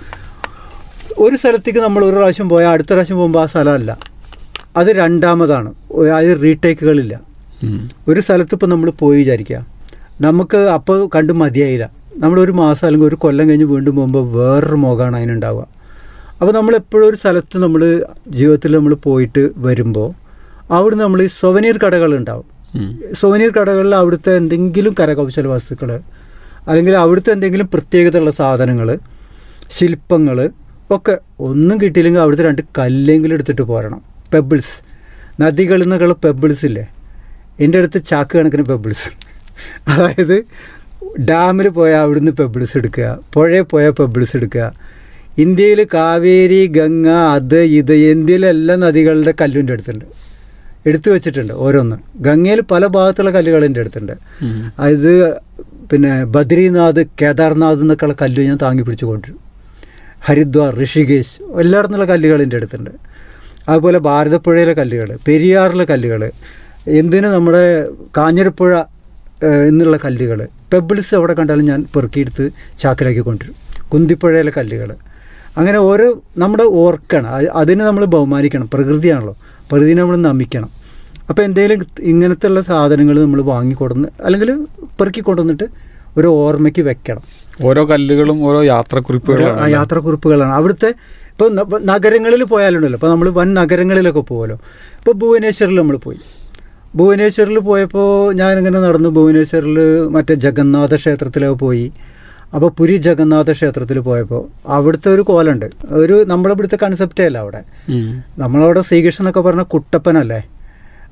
ഒരു സ്ഥലത്തേക്ക് നമ്മൾ ഒരു പ്രാവശ്യം പോയാൽ അടുത്ത പ്രാവശ്യം പോകുമ്പോൾ ആ സ്ഥലമല്ല അത് രണ്ടാമതാണ് ഒ- അത് റീടേക്കുകളില്ല ഉം. ഒരു സ്ഥലത്ത് ഇപ്പോൾ നമ്മൾ പോയി വിചാരിക്കുക നമുക്ക് അപ്പോൾ കണ്ട് മതിയായില്ല നമ്മൾ ഒരു മാസം അല്ലെങ്കിൽ ഒരു കൊല്ലം കഴിഞ്ഞ് വീണ്ടും പോകുമ്പോൾ വേറൊരു മുഖമാണ് അതിനുണ്ടാവുക അപ്പോൾ നമ്മൾ എപ്പോഴും ഒരു സ്ഥലത്ത് നമ്മൾ ജീവിതത്തിൽ നമ്മൾ പോയിട്ട് വരുമ്പോൾ അവിടെ നമ്മൾ ഈ സൊവനീർ കടകളുണ്ടാവും ഉം. സോവനീർ കടകളിൽ അവിടുത്തെ എന്തെങ്കിലും കരകൗശല വസ്തുക്കൾ അല്ലെങ്കിൽ അവിടുത്തെ എന്തെങ്കിലും പ്രത്യേകതയുള്ള സാധനങ്ങൾ ശില്പങ്ങൾ ഒക്കെ ഒന്നും കിട്ടിയില്ലെങ്കിൽ അവിടുത്തെ രണ്ട് കല്ലെങ്കിലും എടുത്തിട്ട് പോരണം പെബിൾസ് നദികളിൽ നിന്നൊക്കെയുള്ള പെബിൾസ് ഇല്ലേ എൻ്റെ അടുത്ത് ചാക്ക് കണക്കിന് പെബിൾസ് അതായത് ഡാമിൽ പോയാൽ അവിടുന്ന് പെബിൾസ് എടുക്കുക പുഴയിൽ പോയാൽ പെബിൾസ് എടുക്കുക ഇന്ത്യയിൽ കാവേരി ഗംഗ അത് ഇത് ഇന്ത്യയിലെ എല്ലാ നദികളുടെ കല്ലിൻ്റെ അടുത്തുണ്ട് എടുത്തു വെച്ചിട്ടുണ്ട് ഓരോന്ന് ഗംഗയിൽ പല ഭാഗത്തുള്ള കല്ലുകൾ എൻ്റെ അടുത്തുണ്ട് ഉം. അത് പിന്നെ ബദ്രീനാഥ് കേദാർനാഥ് എന്നൊക്കെയുള്ള കല്ല് ഞാൻ താങ്ങി പിടിച്ചു കൊണ്ടുവരും ഹരിദ്വാർ ഋഷികേശ് എല്ലായിടത്തുനിന്നുള്ള കല്ലുകൾ എൻ്റെ അടുത്തുണ്ട് അതുപോലെ ഭാരതപ്പുഴയിലെ കല്ലുകൾ പെരിയാറിലെ കല്ലുകൾ എന്തിന് നമ്മുടെ കാഞ്ഞിരപ്പുഴ ഏഹ്, എന്നുള്ള കല്ലുകൾ പെബിൾസ് എവിടെ കണ്ടാലും ഞാൻ പെറുക്കിയെടുത്ത് ചാക്കിലാക്കി കൊണ്ടുവരും കുന്തിപ്പുഴയിലെ കല്ലുകൾ അങ്ങനെ ഓരോ നമ്മുടെ ഓർക്കണം അത് അതിനെ നമ്മൾ ബഹുമാനിക്കണം പ്രകൃതിയാണല്ലോ പ്രകൃതിനെ നമ്മൾ നമിക്കണം അപ്പോൾ എന്തെങ്കിലും ഇങ്ങനത്തെ ഉള്ള സാധനങ്ങൾ നമ്മൾ വാങ്ങിക്കൊടുന്ന് അല്ലെങ്കിൽ പെറുക്കി കൊണ്ടുവന്നിട്ട് ഒരു ഓർമ്മയ്ക്ക് വെക്കണം ഓരോ കല്ലുകളും ഓരോ ഓരോ യാത്രക്കുറിപ്പുകളാണ് യാത്രാക്കുറിപ്പുകളാണ് അവിടുത്തെ ഇപ്പോൾ നഗരങ്ങളിൽ പോയാലുണ്ടല്ലോ ഇപ്പോൾ നമ്മൾ വൻ നഗരങ്ങളിലൊക്കെ പോകുമല്ലോ ഇപ്പോൾ ഭുവനേശ്വറിൽ നമ്മൾ പോയി ഭുവനേശ്വറിൽ പോയപ്പോൾ ഞാനിങ്ങനെ നടന്നു ഭുവനേശ്വറിൽ മറ്റേ ജഗന്നാഥ ക്ഷേത്രത്തിലൊക്കെ പോയി അപ്പോൾ പുരി ജഗന്നാഥ ക്ഷേത്രത്തിൽ പോയപ്പോൾ അവിടുത്തെ ഒരു കോലുണ്ട് ഒരു നമ്മളിവിടുത്തെ കൺസെപ്റ്റേ അല്ല അവിടെ ഉം. നമ്മളവിടെ ശ്രീകൃഷ്ണൻ എന്നൊക്കെ പറഞ്ഞ കുട്ടപ്പനല്ലേ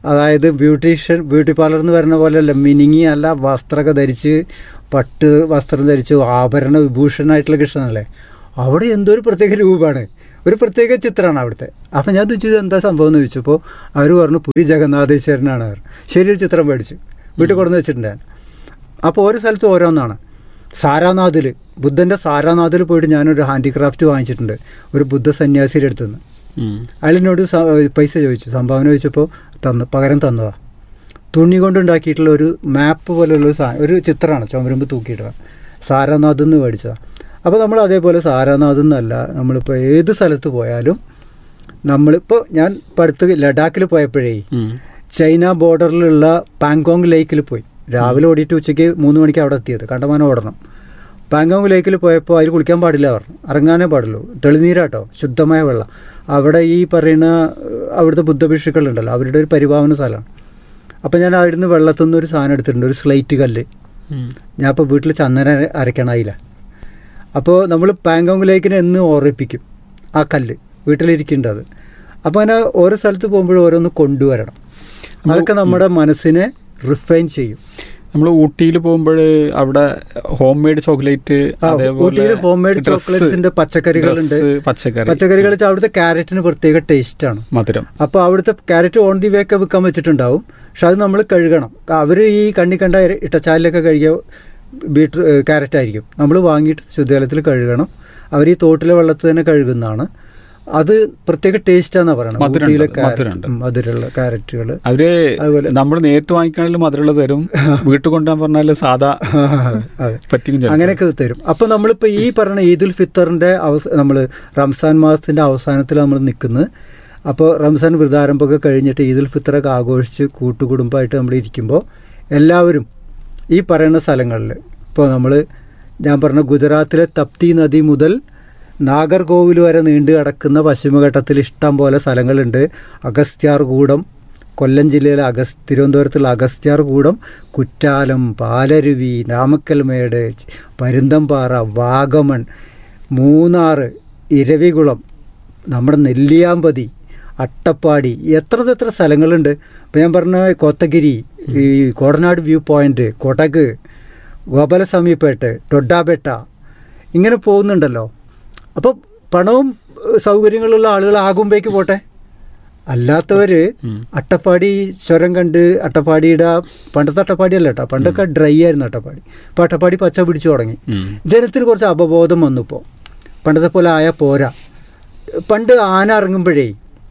അതായത് ബ്യൂട്ടീഷ്യൻ ബ്യൂട്ടി പാർലർ എന്ന് പറയുന്ന പോലെയല്ല മിനിങ്ങി അല്ല വസ്ത്രമൊക്കെ ധരിച്ച് പട്ട് വസ്ത്രം ധരിച്ച് ആഭരണ വിഭൂഷണായിട്ടുള്ള കൃഷ്ണനല്ലേ അവിടെ എന്തോ ഒരു പ്രത്യേക രൂപമാണ് ഒരു പ്രത്യേക ചിത്രമാണ് അവിടുത്തെ അപ്പം ഞാൻ ചോദിച്ചത് എന്താ സംഭവം എന്ന് ചോദിച്ചപ്പോൾ അവർ പറഞ്ഞു പുരി ജഗന്നാഥേശ്വരനാണ് അവർ ശരി ഒരു ചിത്രം മേടിച്ചു വീട്ടിൽ കൊണ്ടുവന്ന് വെച്ചിട്ടുണ്ട് ഞാൻ അപ്പോൾ ഓരോ സ്ഥലത്തും ഓരോന്നാണ് സാരാനാഥിൽ ബുദ്ധൻ്റെ സാരാനാഥിൽ പോയിട്ട് ഞാനൊരു ഹാൻഡിക്രാഫ്റ്റ് വാങ്ങിച്ചിട്ടുണ്ട് ഒരു ബുദ്ധ സന്യാസിയുടെ അടുത്ത് നിന്ന് ഉം. അയാളിനോട് സ- പൈസ ചോദിച്ചു സംഭാവന ചോദിച്ചപ്പോൾ തന്നു പകരം തന്നതാ തുണി കൊണ്ടുണ്ടാക്കിയിട്ടുള്ള ഒരു മാപ്പ് പോലെയുള്ള ഒരു സാ- ഒരു ചിത്രമാണ് ചുമരുമ്പ് തൂക്കിയിട്ടത് സാരാനാഥ് എന്ന് മേടിച്ചതാണ് അപ്പോൾ നമ്മൾ അതേപോലെ സാരാനാഥ് എന്നല്ല നമ്മളിപ്പോൾ ഏത് സ്ഥലത്ത് പോയാലും നമ്മളിപ്പോൾ ഞാൻ ഇപ്പോൾ അടുത്ത് ലഡാക്കിൽ പോയപ്പോഴേ ഉം. ചൈന ബോർഡറിലുള്ള പാങ്കോങ് ലേക്കിൽ പോയി രാവിലെ ഓടിയിട്ട് ഉച്ചയ്ക്ക് മൂന്ന് മണിക്ക് അവിടെ എത്തിയത് കണ്ടമാനം ഓടണം പാങ്കോങ് ലേക്കിൽ പോയപ്പോൾ അതിൽ കുളിക്കാൻ പാടില്ല പറഞ്ഞു ഇറങ്ങാനേ പാടുള്ളൂ തെളിനീരാട്ടോ ശുദ്ധമായ വെള്ളം അവിടെ ഈ പറയുന്ന ഏഹ്, അവിടുത്തെ ബുദ്ധഭിക്ഷുക്കളുണ്ടല്ലോ അവരുടെ ഒരു പരിപാവന സ്ഥലമാണ് അപ്പോൾ ഞാൻ അവിടുന്ന് വെള്ളത്തിൽ നിന്ന് ഒരു സാധനം എടുത്തിട്ടുണ്ട് ഒരു സ്ലൈറ്റ് കല്ല് ഉം. ഞാൻ ഇപ്പോൾ വീട്ടിൽ ചന്ദന അരക്കണായില്ല അപ്പോൾ നമ്മൾ പാങ്കോങ് ലേക്കിനെ എന്ന് ഓർമ്മിപ്പിക്കും ആ കല്ല് വീട്ടിലിരിക്കേണ്ടത് അത് അപ്പോൾ അങ്ങനെ ഓരോ സ്ഥലത്ത് പോകുമ്പോഴും ഓരോന്ന് കൊണ്ടുവരണം അതൊക്കെ നമ്മുടെ മനസ്സിനെ റിഫൈൻ ചെയ്യും നമ്മൾ ഊട്ടിയിൽ പോകുമ്പോൾ അവിടെ ഹോം മെയ്ഡ് ചോക്ലേറ്റ് ആ, ഊട്ടിയിൽ homemade chocolates-ന്റെ പച്ചക്കറികളുണ്ട്. പച്ചക്കറി പച്ചക്കറികൾ വെച്ചാൽ അവിടുത്തെ ക്യാരറ്റിന് പ്രത്യേക ടേസ്റ്റാണ് മധുരം അപ്പോൾ അവിടുത്തെ ക്യാരറ്റ് ഓൺ ദി വേക്ക് വിൽക്കാൻ വെച്ചിട്ടുണ്ടാവും പക്ഷെ അത് നമ്മൾ കഴുകണം അവർ ഈ കണ്ണി കണ്ട ഇട്ടച്ചാലിലൊക്കെ കഴുകിയ ബീറ്റ് ക്യാരറ്റ് ആയിരിക്കും നമ്മൾ വാങ്ങിയിട്ട് ശുദ്ധജലത്തിൽ കഴുകണം അവർ ഈ തോട്ടിലെ വെള്ളത്തിൽ തന്നെ കഴുകുന്നതാണ് അത് പ്രത്യേക ടേസ്റ്റാന്നാ പറയണത് മധുരമുണ്ട്, ഊട്ടിയിലെ മധുരമുണ്ട്. ക്യാരറ്റ് മധുരമുള്ള ക്യാരറ്റുകൾ അവര് അതുപോലെ നമ്മൾ നേരിട്ട് വാങ്ങിക്കണമെങ്കിൽ മധുരമുള്ള തരും വീട്ടിൽ കൊണ്ടുപോകാൻ പറഞ്ഞാൽ സാധാ അതെ പറ്റിക്കും ചിലപ്പോൾ. അങ്ങനെയൊക്കെ ഇത് തരും അപ്പോൾ നമ്മളിപ്പോൾ ഈ പറഞ്ഞ ഈദുൽ ഫിത്തറിൻ്റെ അവസ നമ്മൾ റംസാൻ മാസത്തിൻ്റെ അവസാനത്തിൽ നമ്മൾ നിൽക്കുന്നത് അപ്പോൾ റംസാൻ വ്രതാരംഭമൊക്കെ കഴിഞ്ഞിട്ട് ഈദുൽ ഫിത്തറൊക്കെ ആഘോഷിച്ച് കൂട്ടുകുടുംബമായിട്ട് നമ്മൾ ഇരിക്കുമ്പോൾ എല്ലാവരും ഈ പറയുന്ന സ്ഥലങ്ങളിൽ ഇപ്പോൾ നമ്മൾ ഞാൻ പറഞ്ഞ ഗുജറാത്തിലെ തപ്തി നദി മുതൽ നാഗർകോവിൽ വരെ നീണ്ടു കിടക്കുന്ന പശ്ചിമഘട്ടത്തിൽ ഇഷ്ടം പോലെ സ്ഥലങ്ങളുണ്ട് അഗസ്ത്യാർകൂടം കൊല്ലം ജില്ലയിലെ അഗസ് തിരുവനന്തപുരത്തുള്ള അഗസ്ത്യാർകൂടം കുറ്റാലം പാലരുവി നാമക്കൽമേട് ച്- പരുന്തംപാറ വാഗമൺ മൂന്നാർ ഇരവികുളം നമ്മുടെ നെല്ലിയാമ്പതി അട്ടപ്പാടി എത്ര എത്ര സ്ഥലങ്ങളുണ്ട് ഇപ്പം ഞാൻ പറഞ്ഞ കോത്തഗിരി ഈ കോടനാട് വ്യൂ പോയിന്റ് കൊടക് ഗോപാലസ്വാമിപ്പേട്ട് ടൊഡാബെട്ട ഇങ്ങനെ പോകുന്നുണ്ടല്ലോ അപ്പോൾ പണവും ഏഹ്, സൗകര്യങ്ങളുള്ള ആളുകൾ ആകുമ്പേക്ക് പോട്ടെ അല്ലാത്തവര് അട്ടപ്പാടി ചുരം കണ്ട് അട്ടപ്പാടിയുടെ ആ പണ്ടത്തെ അട്ടപ്പാടി അല്ല കേട്ടോ പണ്ടൊക്കെ ഡ്രൈ ആയിരുന്നു അട്ടപ്പാടി ഇപ്പം അട്ടപ്പാടി പച്ച പിടിച്ചു തുടങ്ങി ഉം. ജനത്തിന് കുറച്ച് അപബോധം വന്നിപ്പോൾ പണ്ടത്തെ പോലെ ആയാൽ പോരാ പണ്ട് ആന ഇറങ്ങുമ്പോഴേ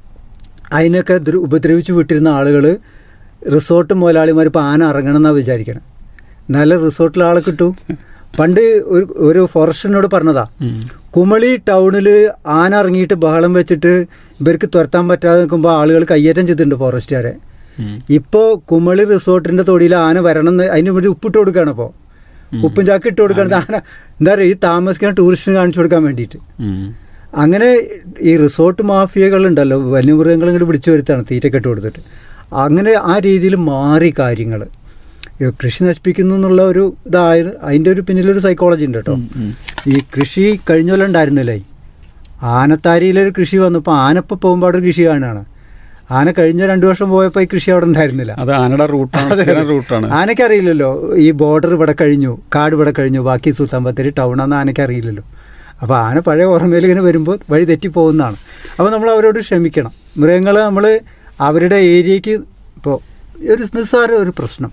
അതിനൊക്കെ ദ്ര- ഉപദ്രവിച്ച് വിട്ടിരുന്ന ആളുകൾ റിസോർട്ട് മുതലാളിമാർ ഇപ്പോൾ ആന ഇറങ്ങണം എന്നാണ് വിചാരിക്കണം നല്ല റിസോർട്ടിൽ ആളെ കിട്ടൂ പണ്ട് ഒരു ഒരു ഫോറസ്റ്റിനോട് പറഞ്ഞതാ ഉം. കുമളി ടൗണിൽ ആന ഇറങ്ങിയിട്ട് ബഹളം വെച്ചിട്ട് ഇവർക്ക് തുരത്താൻ പറ്റാതെ നിൽക്കുമ്പോൾ ആളുകൾ കയ്യേറ്റം ചെയ്തിട്ടുണ്ട് ഫോറസ്റ്റുകാരെ ഉം. ഇപ്പോൾ കുമളി റിസോർട്ടിന്റെ തൊടിയിൽ ആന വരണം എന്ന് അതിന് വേണ്ടി ഉപ്പിട്ട് കൊടുക്കുകയാണ് ഇപ്പോൾ ഉപ്പും ചാക്ക് ഇട്ട് കൊടുക്കുകയാണ് ആന എന്താ പറയുക ഈ താമസിക്കാൻ ടൂറിസ്റ്റിന് കാണിച്ചു കൊടുക്കാൻ വേണ്ടിയിട്ട് ഉം. അങ്ങനെ ഈ റിസോർട്ട് മാഫിയകളുണ്ടല്ലോ വന്യമൃഗങ്ങൾ ഇങ്ങോട്ട് പിടിച്ചു വരുത്താണ് തീറ്റയൊക്കെ ഇട്ട് കൊടുത്തിട്ട് അങ്ങനെ ആ രീതിയിൽ മാറി കാര്യങ്ങൾ കൃഷി നശിപ്പിക്കുന്നു എന്നുള്ള ഒരു ഇതായത് അതിൻ്റെ ഒരു പിന്നിലൊരു സൈക്കോളജി ഉണ്ട് കേട്ടോ ഈ കൃഷി കഴിഞ്ഞ കൊല്ലം ഉണ്ടായിരുന്നില്ലേ ആനത്താരിയിലൊരു കൃഷി വന്നപ്പോൾ ആനപ്പം പോകുമ്പോൾ അവിടെ ഒരു കൃഷി കാണുകയാണ് ആന കഴിഞ്ഞ രണ്ടു വർഷം പോയപ്പോൾ ഈ കൃഷി അവിടെ ഉണ്ടായിരുന്നില്ല അത് ആനയുടെ റൂട്ടാണ് അതെ. സ്ഥിരം റൂട്ടാണ് ആനയ്ക്ക് അറിയില്ലല്ലോ ഈ ബോർഡർ ഇവിടെ കഴിഞ്ഞു കാട് ഇവിടെ കഴിഞ്ഞു ബാക്കി സുൽത്താൻ ബത്തേരി ടൗണാന്ന് ആനയ്ക്ക് അറിയില്ലല്ലോ അപ്പോൾ ആന പഴയ ഓർമ്മയിൽ ഇങ്ങനെ വരുമ്പോൾ വഴി തെറ്റിപ്പോകുന്നതാണ് അപ്പോൾ നമ്മൾ അവരോട് ക്ഷമിക്കണം മൃഗങ്ങളെ നമ്മൾ അവരുടെ ഏരിയക്ക് ഇപ്പോൾ ഒരു നിസ്സാര ഒരു പ്രശ്നം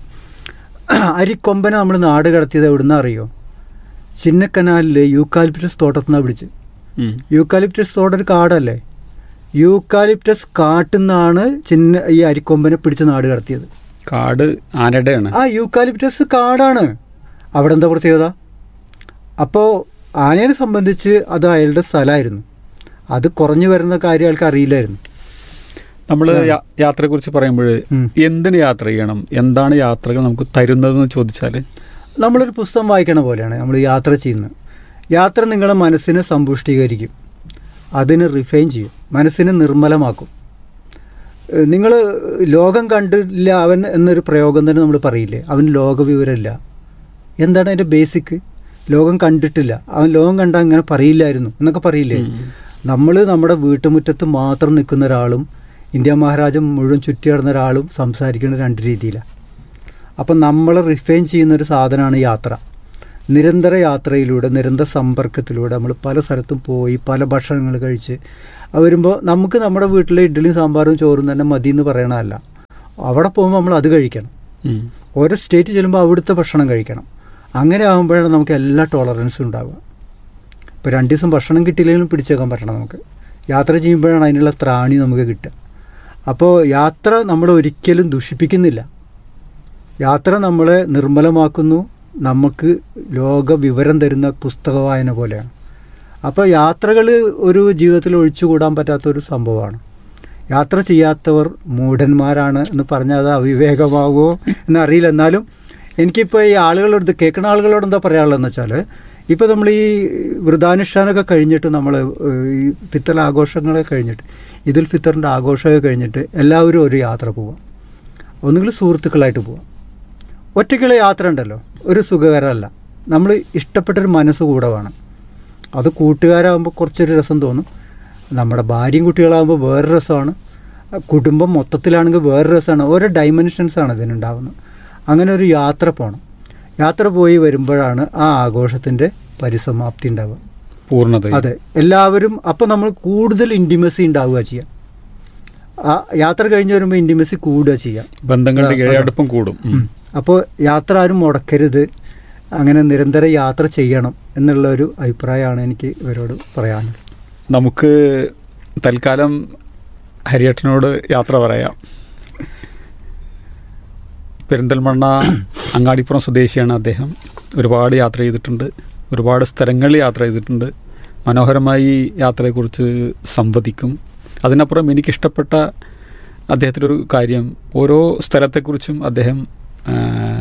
അരിക്കൊമ്പനെ നമ്മൾ നാട് കടത്തിയത് എവിടുന്ന അറിയോ ചിന്നക്കനാലിൽ യൂക്കാലിപ്റ്റസ് തോട്ടത്തിൽ നിന്നാണ് പിടിച്ച് ഉം. യൂക്കാലിപ്റ്റസ് തോട്ടം ഒരു കാടല്ലേ യൂക്കാലിപ്റ്റസ് കാട്ടിൽ നിന്നാണ് ചിന്ന ഈ അരിക്കൊമ്പനെ പിടിച്ച് നാട് കടത്തിയത് കാട് ആനയുടെയാണ് ആ യൂക്കാലിപ്റ്റസ് കാടാണ് അവിടെ എന്താ പ്രത്യേകത അപ്പോൾ ആനയെ സംബന്ധിച്ച് അത് അയാളുടെ സ്ഥലമായിരുന്നു അത് കുറഞ്ഞു വരുന്ന കാര്യം അയാൾക്ക് അറിയില്ലായിരുന്നു നമ്മൾ യാത്രയെ കുറിച്ച് പറയുമ്പോൾ ഉം. എന്തിന് യാത്ര ചെയ്യണം എന്താണ് യാത്രകൾ നമുക്ക് തരുന്നതെന്ന് ചോദിച്ചാല് നമ്മളൊരു പുസ്തകം വായിക്കണ പോലെയാണ് നമ്മൾ യാത്ര ചെയ്യുന്നത് യാത്ര നിങ്ങളെ മനസ്സിനെ സമ്പുഷ്ടീകരിക്കും അതിനെ റിഫൈൻ ചെയ്യും മനസ്സിനെ നിർമ്മലമാക്കും നിങ്ങൾ ലോകം കണ്ടില്ല അവൻ എന്നൊരു പ്രയോഗം തന്നെ നമ്മൾ പറയില്ലേ അവൻ ലോകവിവരമില്ല എന്താണ് അതിൻ്റെ ബേസിക് ലോകം കണ്ടിട്ടില്ല അവൻ ലോകം കണ്ടാൽ ഇങ്ങനെ പറയില്ലായിരുന്നു എന്നൊക്കെ പറയില്ലേ നമ്മൾ നമ്മുടെ വീട്ടുമുറ്റത്ത് മാത്രം നിൽക്കുന്ന ഒരാളും ഇന്ത്യ മഹാരാജം മുഴുവൻ ചുറ്റി നടന്ന ഒരാളും സംസാരിക്കുന്നത് രണ്ട് രീതിയിലാണ് അപ്പം നമ്മളെ റിഫൈൻ ചെയ്യുന്ന ഒരു സാധനമാണ് യാത്ര നിരന്തര യാത്രയിലൂടെ നിരന്തര സമ്പർക്കത്തിലൂടെ നമ്മൾ പല സ്ഥലത്തും പോയി പല ഭക്ഷണങ്ങൾ കഴിച്ച് അത് വരുമ്പോൾ നമുക്ക് നമ്മുടെ വീട്ടിലെ ഇഡ്ഡലിയും സാമ്പാറും ചോറും തന്നെ മതി എന്ന് പറയണതല്ല അവിടെ പോകുമ്പോൾ നമ്മൾ അത് കഴിക്കണം ഉം. ഓരോ സ്റ്റേറ്റ് ചെല്ലുമ്പോൾ അവിടുത്തെ ഭക്ഷണം കഴിക്കണം അങ്ങനെ ആകുമ്പോഴാണ് നമുക്ക് എല്ലാ ടോളറൻസും ഉണ്ടാവുക ഇപ്പോൾ രണ്ട് ദിവസം ഭക്ഷണം കിട്ടിയില്ലെങ്കിലും പിടിച്ചേക്കാൻ പറ്റണം നമുക്ക് യാത്ര ചെയ്യുമ്പോഴാണ് അതിനുള്ള ത്രാണി നമുക്ക് കിട്ടുക അപ്പോൾ യാത്ര നമ്മൾ ഒരിക്കലും ദുഷിപ്പിക്കുന്നില്ല യാത്ര നമ്മളെ നിർമ്മലമാക്കുന്നു നമുക്ക് ലോക വിവരം തരുന്ന പുസ്തക വായന പോലെയാണ് അപ്പോൾ യാത്രകൾ ഒരു ജീവിതത്തിൽ ഒഴിച്ചുകൂടാൻ പറ്റാത്തൊരു സംഭവമാണ് യാത്ര ചെയ്യാത്തവർ മൂഢന്മാരാണ് എന്ന് പറഞ്ഞാൽ അത് അവിവേകമാകുമോ എന്നറിയില്ല എന്നാലും എനിക്കിപ്പോൾ ഈ ആളുകളോട് കേൾക്കുന്ന ആളുകളോട് എന്താ പറയാനുള്ളതെന്ന് വെച്ചാൽ ഇപ്പോൾ നമ്മൾ ഈ വൃതാനുഷ്ഠാനമൊക്കെ കഴിഞ്ഞിട്ട് നമ്മൾ ഈ ഫിത്തർ ആഘോഷങ്ങളൊക്കെ കഴിഞ്ഞിട്ട് ഈദുൽ ഫിത്തറിൻ്റെ ആഘോഷമൊക്കെ കഴിഞ്ഞിട്ട് എല്ലാവരും ഒരു യാത്ര പോവാം ഒന്നുകിൽ സുഹൃത്തുക്കളായിട്ട് പോവാം ഒറ്റയ്ക്കുള്ള യാത്ര ഉണ്ടല്ലോ ഒരു സുഖകരമല്ല നമ്മൾ ഇഷ്ടപ്പെട്ടൊരു മനസ്സ് കൂടെ വേണം അത് കൂട്ടുകാരാകുമ്പോൾ കുറച്ചൊരു രസം തോന്നും നമ്മുടെ ഭാര്യയും കുട്ടികളാകുമ്പോൾ വേറെ രസമാണ് കുടുംബം മൊത്തത്തിലാണെങ്കിൽ വേറെ രസമാണ് ഓരോ ഡൈമെൻഷൻസാണ് ഇതിനുണ്ടാകുന്നത് അങ്ങനെ ഒരു യാത്ര പോകണം യാത്ര പോയി വരുമ്പോഴാണ് ആ ആഘോഷത്തിൻ്റെ പരിസമാപ്തി ഉണ്ടാവുക പൂർണ്ണത അതെ എല്ലാവരും അപ്പോൾ നമ്മൾ കൂടുതൽ ഇൻറ്റിമസി ഉണ്ടാവുക ചെയ്യാം ആ യാത്ര കഴിഞ്ഞ് വരുമ്പോൾ ഇൻറ്റിമസി കൂടുക ചെയ്യാം ബന്ധങ്ങളുടെ അതെ. ഇഴയടുപ്പം കൂടും ഉം. അപ്പോൾ യാത്ര ആരും മുടക്കരുത് അങ്ങനെ നിരന്തരം യാത്ര ചെയ്യണം എന്നുള്ള ഒരു അഭിപ്രായമാണ് എനിക്ക് ഇവരോട് പറയാനുള്ളത് നമുക്ക് തൽക്കാലം ഹരിയേട്ടനോട് യാത്ര പറയാം പെരിന്തൽമണ്ണ അങ്ങാടിപ്പുറം സ്വദേശിയാണ് അദ്ദേഹം ഒരുപാട് യാത്ര ചെയ്തിട്ടുണ്ട് ഒരുപാട് സ്ഥലങ്ങളിൽ യാത്ര ചെയ്തിട്ടുണ്ട് മനോഹരമായി യാത്രയെക്കുറിച്ച് സംവദിക്കും അതിനപ്പുറം എനിക്കിഷ്ടപ്പെട്ട അദ്ദേഹത്തിൻ്റെ ഒരു കാര്യം ഓരോ സ്ഥലത്തെക്കുറിച്ചും അദ്ദേഹം ആ,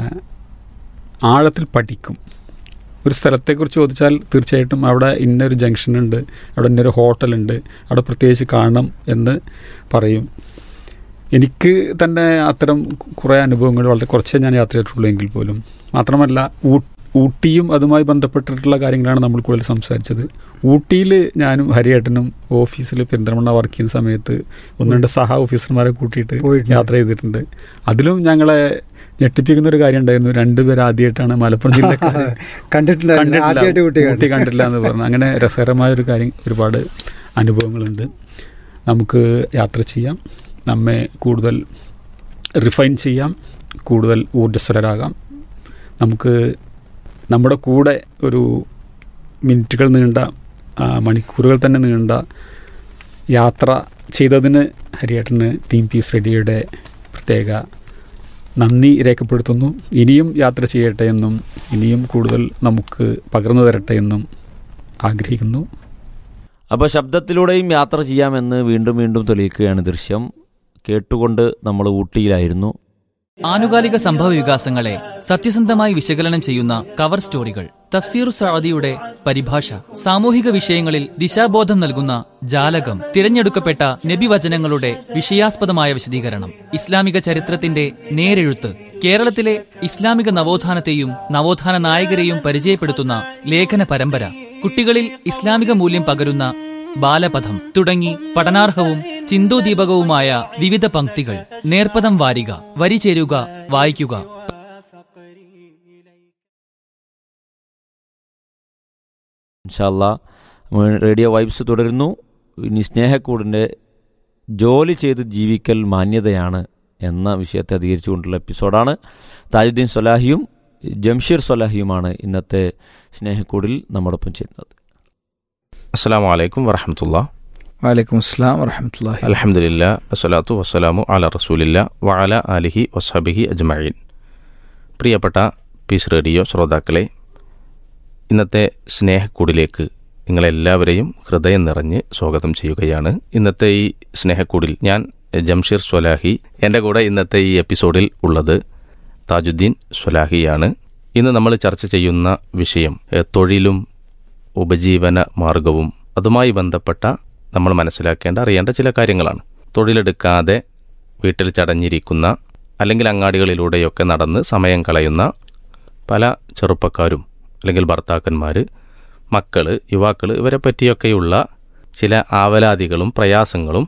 ആഴത്തിൽ പഠിക്കും ഒരു സ്ഥലത്തെക്കുറിച്ച് ചോദിച്ചാൽ തീർച്ചയായിട്ടും അവിടെ ഇന്നൊരു ജംഗ്ഷൻ ഉണ്ട് അവിടെ ഇന്നൊരു ഹോട്ടലുണ്ട് അവിടെ പ്രത്യേകിച്ച് കാണണം എന്ന് പറയും എനിക്ക് തന്നെ അത്തരം കുറേ അനുഭവങ്ങൾ വളരെ കുറച്ചേ ഞാൻ യാത്ര ചെയ്തിട്ടുള്ളൂ എങ്കിൽ പോലും മാത്രമല്ല ഊ- ഊട്ടിയും അതുമായി ബന്ധപ്പെട്ടിട്ടുള്ള കാര്യങ്ങളാണ് നമ്മൾ കൂടുതൽ സംസാരിച്ചത് ഊട്ടിയിൽ ഞാനും ഹരിയേട്ടനും ഓഫീസിൽ പെരിന്തൽമണ്ണ വർക്ക് ചെയ്യുന്ന സമയത്ത് ഒന്ന് രണ്ട് സഹ ഓഫീസർമാരെ കൂട്ടിയിട്ട് പോയിട്ടുണ്ട്. യാത്ര ചെയ്തിട്ടുണ്ട് അതിലും ഞങ്ങളെ ഞെട്ടിപ്പിക്കുന്ന ഒരു കാര്യം ഉണ്ടായിരുന്നു രണ്ടുപേർ ആദ്യമായിട്ടാണ് മലപ്പുറം ജില്ലക്കാർ കണ്ടിട്ടുണ്ടായിരുന്നു ആദ്യമായിട്ട് കുട്ടി ഊട്ടി കണ്ടിട്ടില്ല എന്ന് പറഞ്ഞു അങ്ങനെ രസകരമായ ഒരു കാര്യം ഒരുപാട് അനുഭവങ്ങളുണ്ട് നമുക്ക് യാത്ര ചെയ്യാം നമ്മെ കൂടുതൽ റിഫൈൻ ചെയ്യാം കൂടുതൽ ഊർജ്ജസ്വലരാകാം നമുക്ക് നമ്മുടെ കൂടെ ഒരു മിനിറ്റുകൾ നീണ്ട ആ, മണിക്കൂറുകൾ തന്നെ നീണ്ട യാത്ര ചെയ്തതിന് ഹരിയേട്ടന് ടീം പീസ് റെഡിയുടെ പ്രത്യേക നന്ദി രേഖപ്പെടുത്തുന്നു ഇനിയും യാത്ര ചെയ്യട്ടെ എന്നും ഇനിയും കൂടുതൽ നമുക്ക് പകർന്നു തരട്ടെ എന്നും ആഗ്രഹിക്കുന്നു അപ്പോൾ ശബ്ദത്തിലൂടെയും യാത്ര ചെയ്യാമെന്ന് വീണ്ടും വീണ്ടും തെളിയിക്കുകയാണ് ദൃശ്യം കേട്ടുകൊണ്ട് നമ്മൾ ഊട്ടിയിലായിരുന്നു ആനുകാലിക സംഭവ വികാസങ്ങളെ സത്യസന്ധമായി വിശകലനം ചെയ്യുന്ന കവർ സ്റ്റോറികൾ തഫ്സീർ സഅദിയുടെ പരിഭാഷ സാമൂഹിക വിഷയങ്ങളിൽ ദിശാബോധം നൽകുന്ന ജാലകം തിരഞ്ഞെടുക്കപ്പെട്ട നബിവചനങ്ങളുടെ വിഷയാസ്പദമായ വിശദീകരണം ഇസ്ലാമിക ചരിത്രത്തിന്റെ നേരെഴുത്ത് കേരളത്തിലെ ഇസ്ലാമിക നവോത്ഥാനത്തെയും നവോത്ഥാന നായകരെയും പരിചയപ്പെടുത്തുന്ന ലേഖന പരമ്പര കുട്ടികളിൽ ഇസ്ലാമിക മൂല്യം പകരുന്ന ബാലപഥം തുടങ്ങി പഠനാർഹവും ചിന്തോദീപകവുമായ വിവിധ പംക്തികൾ നേർപ്പദം വാരിക വരി ചേരുക വായിക്കുക ഇൻഷാല്ല റേഡിയോ വൈബ്സ് തുടരുന്നു ഇനി സ്നേഹക്കൂടിൻ്റെ ജോലി ചെയ്ത് ജീവിക്കൽ മാന്യതയാണ് എന്ന വിഷയത്തെ അധികരിച്ചുകൊണ്ടുള്ള എപ്പിസോഡാണ് താജുദ്ദീൻ സൊലാഹിയും ജംഷീർ സൊലാഹിയുമാണ് ഇന്നത്തെ സ്നേഹക്കൂടിൽ നമ്മോടൊപ്പം ചെയ്യുന്നത് അസ്സാം വലൈക്കും വറഹമത്തുള്ള വലൈക്കും അസ്സാം വറഹമത്തല്ലാഹി അലഹമുല്ല വസ്സലാത്തു വസ്സലാമു അല റസൂലില്ല വഅല ആലിഹി വസ്ഹബിഹി അജ്മഈൻ പ്രിയപ്പെട്ട പീസ് റേഡിയോ ശ്രോതാക്കളെ ഇന്നത്തെ സ്നേഹക്കൂടിലേക്ക് നിങ്ങളെല്ലാവരെയും ഹൃദയം നിറഞ്ഞ് സ്വാഗതം ചെയ്യുകയാണ് ഇന്നത്തെ ഈ സ്നേഹക്കൂടിൽ ഞാൻ ജംഷീർ സ്വലാഹി എൻ്റെ കൂടെ ഇന്നത്തെ ഈ എപ്പിസോഡിൽ ഉള്ളത് താജുദ്ദീൻ സ്വലാഹിയാണ് ഇന്ന് നമ്മൾ ചർച്ച ചെയ്യുന്ന വിഷയം എ, തൊഴിലും ഉപജീവന മാർഗവും അതുമായി ബന്ധപ്പെട്ട നമ്മൾ മനസ്സിലാക്കേണ്ട അറിയേണ്ട ചില കാര്യങ്ങളാണ് തൊഴിലെടുക്കാതെ വീട്ടിൽ ചടഞ്ഞിരിക്കുന്ന അല്ലെങ്കിൽ അങ്ങാടികളിലൂടെയൊക്കെ നടന്ന് സമയം കളയുന്ന പല ചെറുപ്പക്കാരും അല്ലെങ്കിൽ ഭർത്താക്കന്മാർ മക്കൾ യുവാക്കൾ ഇവരെ പറ്റിയൊക്കെയുള്ള ചില ആവലാതികളും പ്രയാസങ്ങളും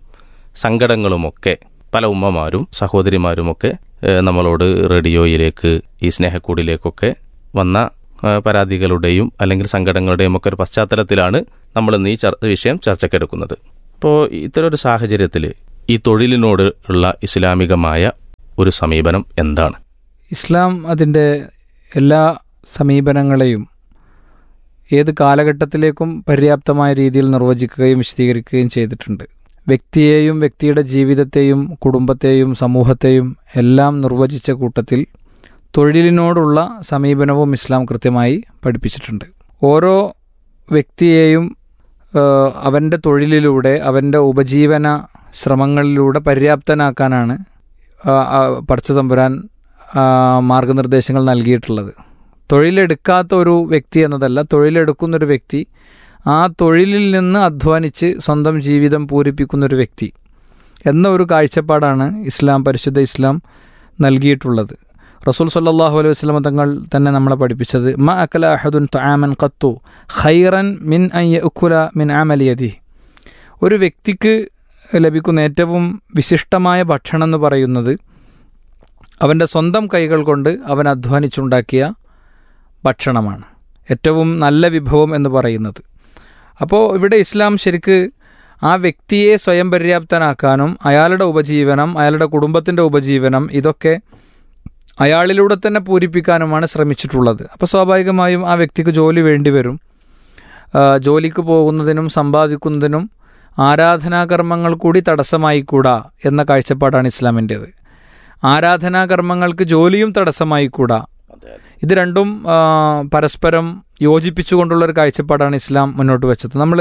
സങ്കടങ്ങളുമൊക്കെ പല ഉമ്മമാരും സഹോദരിമാരുമൊക്കെ ഏഹ്, നമ്മളോട് റേഡിയോയിലേക്ക് ഈ സ്നേഹക്കൂടിലേക്കൊക്കെ വന്ന ആ, പരാതികളുടെയും അല്ലെങ്കിൽ സങ്കടങ്ങളുടെയും ഒക്കെ ഒരു പശ്ചാത്തലത്തിലാണ് നമ്മൾ ഇന്ന് ഈ ചർ വിഷയം ചർച്ചയ്ക്കെടുക്കുന്നത് അപ്പോൾ ഇത്തരം ഒരു സാഹചര്യത്തിൽ ഈ തൊഴിലിനോട് ഉള്ള ഇസ്ലാമികമായ ഒരു സമീപനം എന്താണ് ഇസ്ലാം അതിൻ്റെ എല്ലാ സമീപനങ്ങളെയും ഏത് കാലഘട്ടത്തിലേക്കും പര്യാപ്തമായ രീതിയിൽ നിർവചിക്കുകയും വിശദീകരിക്കുകയും ചെയ്തിട്ടുണ്ട് വ്യക്തിയെയും വ്യക്തിയുടെ ജീവിതത്തെയും കുടുംബത്തെയും സമൂഹത്തെയും എല്ലാം നിർവചിച്ച കൂട്ടത്തിൽ തൊഴിലിനോടുള്ള സമീപനവും ഇസ്ലാം കൃത്യമായി പഠിപ്പിച്ചിട്ടുണ്ട് ഓരോ വ്യക്തിയെയും ഏഹ്, അവൻ്റെ തൊഴിലിലൂടെ അവൻ്റെ ഉപജീവന ശ്രമങ്ങളിലൂടെ പര്യാപ്തനാക്കാനാണ് ആ, ആ, പടച്ച തമ്പുരാൻ ആ, മാർഗനിർദ്ദേശങ്ങൾ നൽകിയിട്ടുള്ളത് തൊഴിലെടുക്കാത്ത ഒരു വ്യക്തി എന്നതല്ല തൊഴിലെടുക്കുന്നൊരു വ്യക്തി ആ തൊഴിലിൽ നിന്ന് അധ്വാനിച്ച് സ്വന്തം ജീവിതം പൂരിപ്പിക്കുന്നൊരു വ്യക്തി എന്ന ഒരു കാഴ്ചപ്പാടാണ് ഇസ്ലാം പരിശുദ്ധ ഇസ്ലാം നൽകിയിട്ടുള്ളത് റസൂൽ സല്ലാഹു അലൈഹി വസ്ലമ തങ്ങൾ തന്നെ നമ്മളെ പഠിപ്പിച്ചത് മ അക്കല അഹദുൻ തആമൻ ഖത്തു ഖൈറൻ മിൻ അൻ യഅ്കുല മിൻ അമലിയതി ഒരു വ്യക്തിക്ക് ലഭിക്കുന്ന ഏറ്റവും വിശിഷ്ടമായ ഭക്ഷണം എന്ന് പറയുന്നത് അവൻ്റെ സ്വന്തം കൈകൾ കൊണ്ട് അവൻ അധ്വാനിച്ചുണ്ടാക്കിയ ഭക്ഷണമാണ് ഏറ്റവും നല്ല വിഭവം എന്ന് പറയുന്നത് അപ്പോൾ ഇവിടെ ഇസ്ലാം ശരിക്ക് ആ വ്യക്തിയെ സ്വയം പര്യാപ്തനാക്കാനും അയാളുടെ ഉപജീവനം അയാളുടെ കുടുംബത്തിൻ്റെ ഉപജീവനം ഇതൊക്കെ അയാളിലൂടെ തന്നെ പൂരിപ്പിക്കാനുമാണ് ശ്രമിച്ചിട്ടുള്ളത് അപ്പോൾ സ്വാഭാവികമായും ആ വ്യക്തിക്ക് ജോലി വേണ്ടി വരും ആ, ജോലിക്ക് പോകുന്നതിനും സമ്പാദിക്കുന്നതിനും ആരാധനാകർമ്മങ്ങൾ കൂടി തടസ്സമായിക്കൂടാ എന്ന കാഴ്ചപ്പാടാണ് ഇസ്ലാമിൻ്റേത് ആരാധനാകർമ്മങ്ങൾക്ക് ജോലിയും തടസ്സമായിക്കൂടാ ഇത് രണ്ടും ആ, പരസ്പരം യോജിപ്പിച്ചുകൊണ്ടുള്ള ഒരു കാഴ്ചപ്പാടാണ് ഇസ്ലാം മുന്നോട്ട് വെച്ചത് നമ്മൾ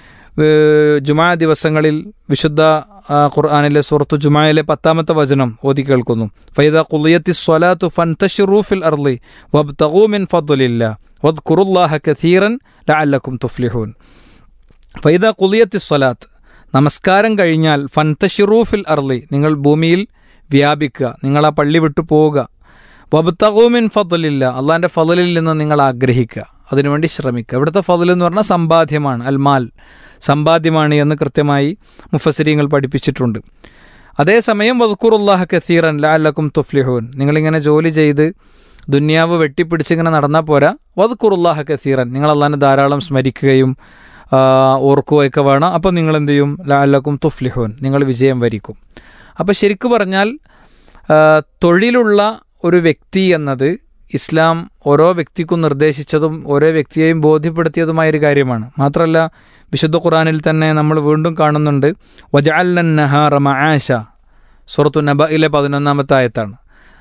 ജുമാ ദിവസങ്ങളിൽ വിശുദ്ധ ആ, ഖുർആനിലെ സുഹൃത്തു ജുമായിലെ പത്താമത്തെ വചനം ഓതി കേൾക്കുന്നു ഫൈദ ഖുലിയത്തി സ്വലാത്തു ഫൻതഷിറൂ ഫിൽ അർളി വബ്തഗൂ മിൻ ഫദ്ലില്ല വദ്കുറുല്ലാഹ കഥീറൻ ലഅല്ലക്കും തുഫ്ലിഹൂൻ ഫൈദ ഖുലിയത്തി സ്വലാത്ത് നമസ്കാരം കഴിഞ്ഞാൽ ഫൻതഷിറൂ ഫിൽ അർളി നിങ്ങൾ ഭൂമിയിൽ വ്യാപിക്കുക നിങ്ങൾ ആ പള്ളി വിട്ടു പോവുക വബ്തഗൂമിൻ ഫضലില്ല അള്ളാഹിൻ്റെ ഫضലിൽ നിന്ന് നിങ്ങൾ ആഗ്രഹിക്കുക അതിനുവേണ്ടി ശ്രമിക്കുക ഇവിടുത്തെ ഫضൽ എന്ന് പറഞ്ഞാൽ സമ്പാദ്യമാണ് അൽമാൽ സമ്പാദ്യമാണ് എന്ന് കൃത്യമായി മുഫസരിങ്ങൾ പഠിപ്പിച്ചിട്ടുണ്ട് അതേസമയം വദ്ക്കുറുല്ലാഹ കസീറൻ ലാലക്കും തുഫ്ലിഹൂൻ നിങ്ങളിങ്ങനെ ജോലി ചെയ്ത് ദുന്യാവ് വെട്ടിപ്പിടിച്ചിങ്ങനെ നടന്നാൽ പോരാ വദ്ക്കുറുല്ലാഹ കസീറൻ നിങ്ങൾ അള്ളാഹിനെ ധാരാളം സ്മരിക്കുകയും ആ, ഓർക്കുകയൊക്കെ വേണം അപ്പോൾ നിങ്ങൾ എന്ത് ചെയ്യും ലാലക്കും തുഫ്ലിഹൂൻ നിങ്ങൾ വിജയം വരിക്കും അപ്പോൾ ശരിക്കു പറഞ്ഞാൽ ആ, തൊഴിലുള്ള ഒരു വ്യക്തി എന്നത് ഇസ്ലാം ഓരോ വ്യക്തിക്കും നിർദ്ദേശിച്ചതും ഓരോ വ്യക്തിയെയും ബോധ്യപ്പെടുത്തിയതുമായ ഒരു കാര്യമാണ് മാത്രമല്ല വിശുദ്ധ ഖുറാനിൽ തന്നെ നമ്മൾ വീണ്ടും കാണുന്നുണ്ട് വജഅൽനൻ നഹാറ മആശ സുറത്തു നബയിലെ പതിനൊന്നാമത്തെ ആയത്താണ്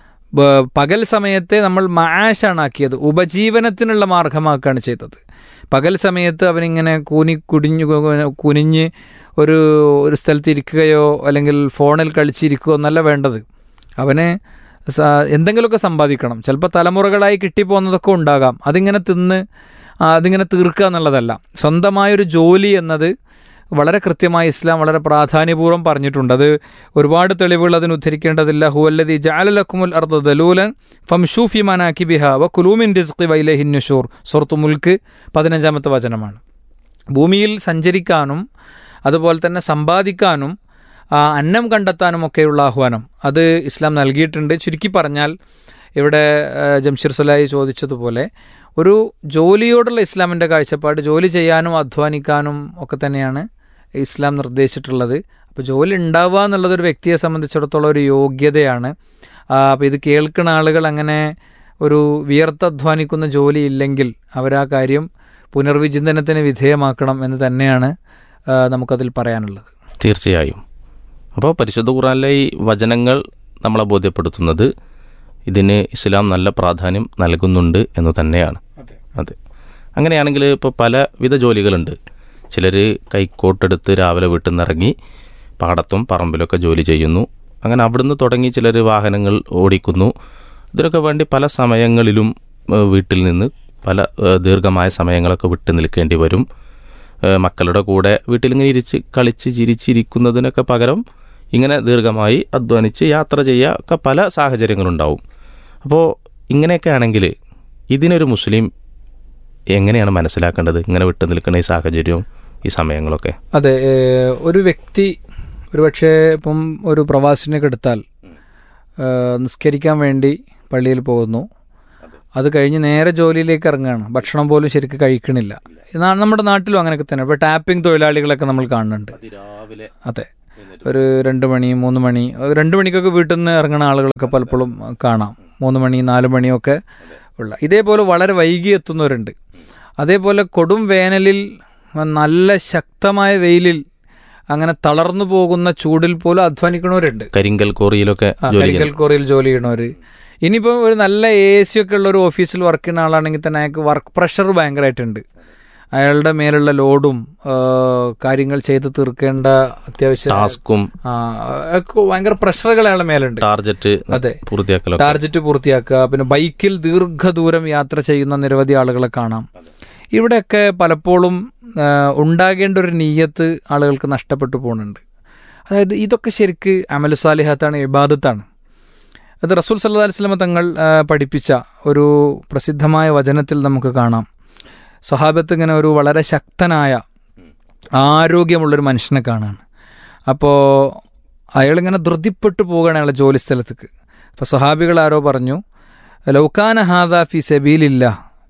ബ- പകൽ സമയത്തെ നമ്മൾ മആശാണ് ആക്കിയത് ഉപജീവനത്തിനുള്ള മാർഗമാക്കുകയാണ് ചെയ്തത് പകൽ സമയത്ത് അവനിങ്ങനെ കൂനി കുടിഞ്ഞു കുനിഞ്ഞ് ഒരു ഒരു സ്ഥലത്ത് ഇരിക്കുകയോ അല്ലെങ്കിൽ ഫോണിൽ കളിച്ചിരിക്കുകയോ എന്നല്ല വേണ്ടത് അവന് സ- എന്തെങ്കിലുമൊക്കെ സമ്പാദിക്കണം ചിലപ്പോൾ തലമുറകളായി കിട്ടിപ്പോകുന്നതൊക്കെ ഉണ്ടാകാം അതിങ്ങനെ തിന്ന് ആ, അതിങ്ങനെ തീർക്കുക എന്നുള്ളതല്ല സ്വന്തമായൊരു ജോലി എന്നത് വളരെ കൃത്യമായി ഇസ്ലാം വളരെ പ്രാധാന്യപൂർവ്വം പറഞ്ഞിട്ടുണ്ട് അത് ഒരുപാട് തെളിവുകൾ അതിന് ഉദ്ധരിക്കേണ്ടതില്ല ഹുവല്ലതി ജാലലക്കുമുൽ അർദ ദലൂലൻ ഫംഷൂഫി മനാക്കി ബിഹ വ കുലൂമിൻ റിസ്ഖി വൈലഹിൻ നുഷൂർ സുറത്തു മുൽക്ക് പതിനഞ്ചാമത്തെ വചനമാണ് ഭൂമിയിൽ സഞ്ചരിക്കാനും അതുപോലെ തന്നെ സമ്പാദിക്കാനും ആ, അന്നം കണ്ടെത്താനും ഒക്കെയുള്ള ആഹ്വാനം അത് ഇസ്ലാം നൽകിയിട്ടുണ്ട് ചുരുക്കി പറഞ്ഞാൽ ഇവിടെ ആ, ജംഷീർ സുലായി ചോദിച്ചതുപോലെ ഒരു ജോലിയോടുള്ള ഇസ്ലാമിൻ്റെ കാഴ്ചപ്പാട് ജോലി ചെയ്യാനും അധ്വാനിക്കാനും ഒക്കെ തന്നെയാണ് ഇസ്ലാം നിർദ്ദേശിച്ചിട്ടുള്ളത് അപ്പോൾ ജോലി ഉണ്ടാവുക എന്നുള്ളത് ഒരു വ്യക്തിയെ സംബന്ധിച്ചിടത്തോളം ഒരു യോഗ്യതയാണ് അപ്പോൾ ഇത് കേൾക്കുന്ന ആളുകൾ അങ്ങനെ ഒരു വിയർത്തധ്വാനിക്കുന്ന ജോലി ഇല്ലെങ്കിൽ അവരാ കാര്യം പുനർവിചിന്തനത്തിന് വിധേയമാക്കണം എന്ന് തന്നെയാണ് ആ, നമുക്കതിൽ പറയാനുള്ളത് തീർച്ചയായും അപ്പോൾ പരിശുദ്ധ ഖുറാനിലെ ഈ വചനങ്ങൾ നമ്മളെ ബോധ്യപ്പെടുത്തുന്നത് ഇതിന് ഇസ്ലാം നല്ല പ്രാധാന്യം നൽകുന്നുണ്ട് എന്ന് തന്നെയാണ് അതെ അങ്ങനെയാണെങ്കിൽ ഇപ്പോൾ പലവിധ ജോലികളുണ്ട് ചിലർ കൈക്കോട്ടെടുത്ത് രാവിലെ വീട്ടിൽ നിന്ന് ഇറങ്ങി പാടത്തും പറമ്പിലൊക്കെ ജോലി ചെയ്യുന്നു അങ്ങനെ അവിടുന്ന് തുടങ്ങി ചിലർ വാഹനങ്ങൾ ഓടിക്കുന്നു ഇതിനൊക്കെ വേണ്ടി പല സമയങ്ങളിലും ഏഹ്, വീട്ടിൽ നിന്ന് പല ഏഹ്, ദീർഘമായ സമയങ്ങളൊക്കെ വിട്ടു നിൽക്കേണ്ടി വരും ഏഹ്, മക്കളുടെ കൂടെ വീട്ടിലിങ്ങനെ ഇരിച്ച് കളിച്ച് ചിരിച്ചിരിക്കുന്നതിനൊക്കെ പകരം ഇങ്ങനെ ദീർഘമായി അധ്വാനിച്ച് യാത്ര ചെയ്യുക ഒക്കെ പല സാഹചര്യങ്ങളുണ്ടാവും അപ്പോൾ ഇങ്ങനെയൊക്കെ ആണെങ്കിൽ ഇതിനൊരു മുസ്ലിം എങ്ങനെയാണ് മനസ്സിലാക്കേണ്ടത് ഇങ്ങനെ വിട്ടു നിൽക്കുന്ന ഈ സാഹചര്യവും ഈ സമയങ്ങളൊക്കെ അതെ ഏഹ്, ഒരു വ്യക്തി ഒരുപക്ഷെ ഇപ്പം ഒരു പ്രവാസിനൊക്കെ എടുത്താൽ ആ, നിസ്കരിക്കാൻ വേണ്ടി പള്ളിയിൽ പോകുന്നു അത് കഴിഞ്ഞ് നേരെ ജോലിയിലേക്ക് ഇറങ്ങുകയാണ് ഭക്ഷണം പോലും ശരിക്കും കഴിക്കണില്ല നാ- നമ്മുടെ നാട്ടിലും അങ്ങനെയൊക്കെ തന്നെ ഇപ്പോൾ ടാപ്പിംഗ് തൊഴിലാളികളൊക്കെ നമ്മൾ കാണുന്നുണ്ട് രാവിലെ അതെ ഒരു രണ്ട് മണി മൂന്ന് മണി ഒരു രണ്ട് മണിക്കൊക്കെ വീട്ടിൽ നിന്ന് ഇറങ്ങുന്ന ആളുകളൊക്കെ പലപ്പോഴും കാണാം മൂന്ന് മണി നാല് മണിയൊക്കെ ഉള്ള ഇതേപോലെ വളരെ വൈകി എത്തുന്നവരുണ്ട് അതേപോലെ കൊടും വേനലിൽ നല്ല ശക്തമായ വെയിലിൽ അങ്ങനെ തളർന്നു പോകുന്ന ചൂടിൽ പോലും അധ്വാനിക്കുന്നവരുണ്ട് കരിങ്കൽ കോറിയിലൊക്കെ ആ, ജോലി കരിങ്കൽ കോറിയിൽ ജോലി ചെയ്യണവര് ഇനിയിപ്പോൾ ഒരു നല്ല എ സി ഒക്കെ ഉള്ള ഒരു ഓഫീസിൽ വർക്ക് ചെയ്യുന്ന ആളാണെങ്കിൽ തന്നെ അയാൾക്ക് വർക്ക് പ്രഷർ ഭയങ്കരമായിട്ടുണ്ട് അയാളുടെ മേലുള്ള ലോഡും ആ, കാര്യങ്ങൾ ചെയ്ത് തീർക്കേണ്ട അത്യാവശ്യം ടാസ്കും ആ, അയാൾക്ക് ഭയങ്കര പ്രഷറുകൾ അയാളുടെ മേലുണ്ട് ടാർജറ്റ് അതെ. പൂർത്തിയാക്കലൊക്കെ ടാർജറ്റ് പൂർത്തിയാക്കുക പിന്നെ ബൈക്കിൽ ദീർഘദൂരം യാത്ര ചെയ്യുന്ന നിരവധി ആളുകളെ കാണാം ഇവിടെയൊക്കെ പലപ്പോഴും ആ, ഉണ്ടാകേണ്ട ഒരു നീയത്ത് ആളുകൾക്ക് നഷ്ടപ്പെട്ടു പോകുന്നുണ്ട് അതായത് ഇതൊക്കെ ശരിക്ക് അമലുസാലിഹത്താണ് ഇബാദത്താണ് അത് റസൂൽ സല്ലാ അലിസ്ലമ തങ്ങൾ ആ, പഠിപ്പിച്ച ഒരു പ്രസിദ്ധമായ വചനത്തിൽ നമുക്ക് കാണാം സഹാബത്ത് ഇങ്ങനെ ഒരു വളരെ ശക്തനായ ആരോഗ്യമുള്ളൊരു മനുഷ്യനെ കാണാണ് അപ്പോൾ അയാളിങ്ങനെ ധൃതിപ്പെട്ടു പോവുകയാണ് അയാളെ ജോലി സ്ഥലത്തേക്ക് അപ്പോൾ സഹാബികൾ ആരോ പറഞ്ഞു ലൗക്കാന ഹാദ ഫി സബീലില്ല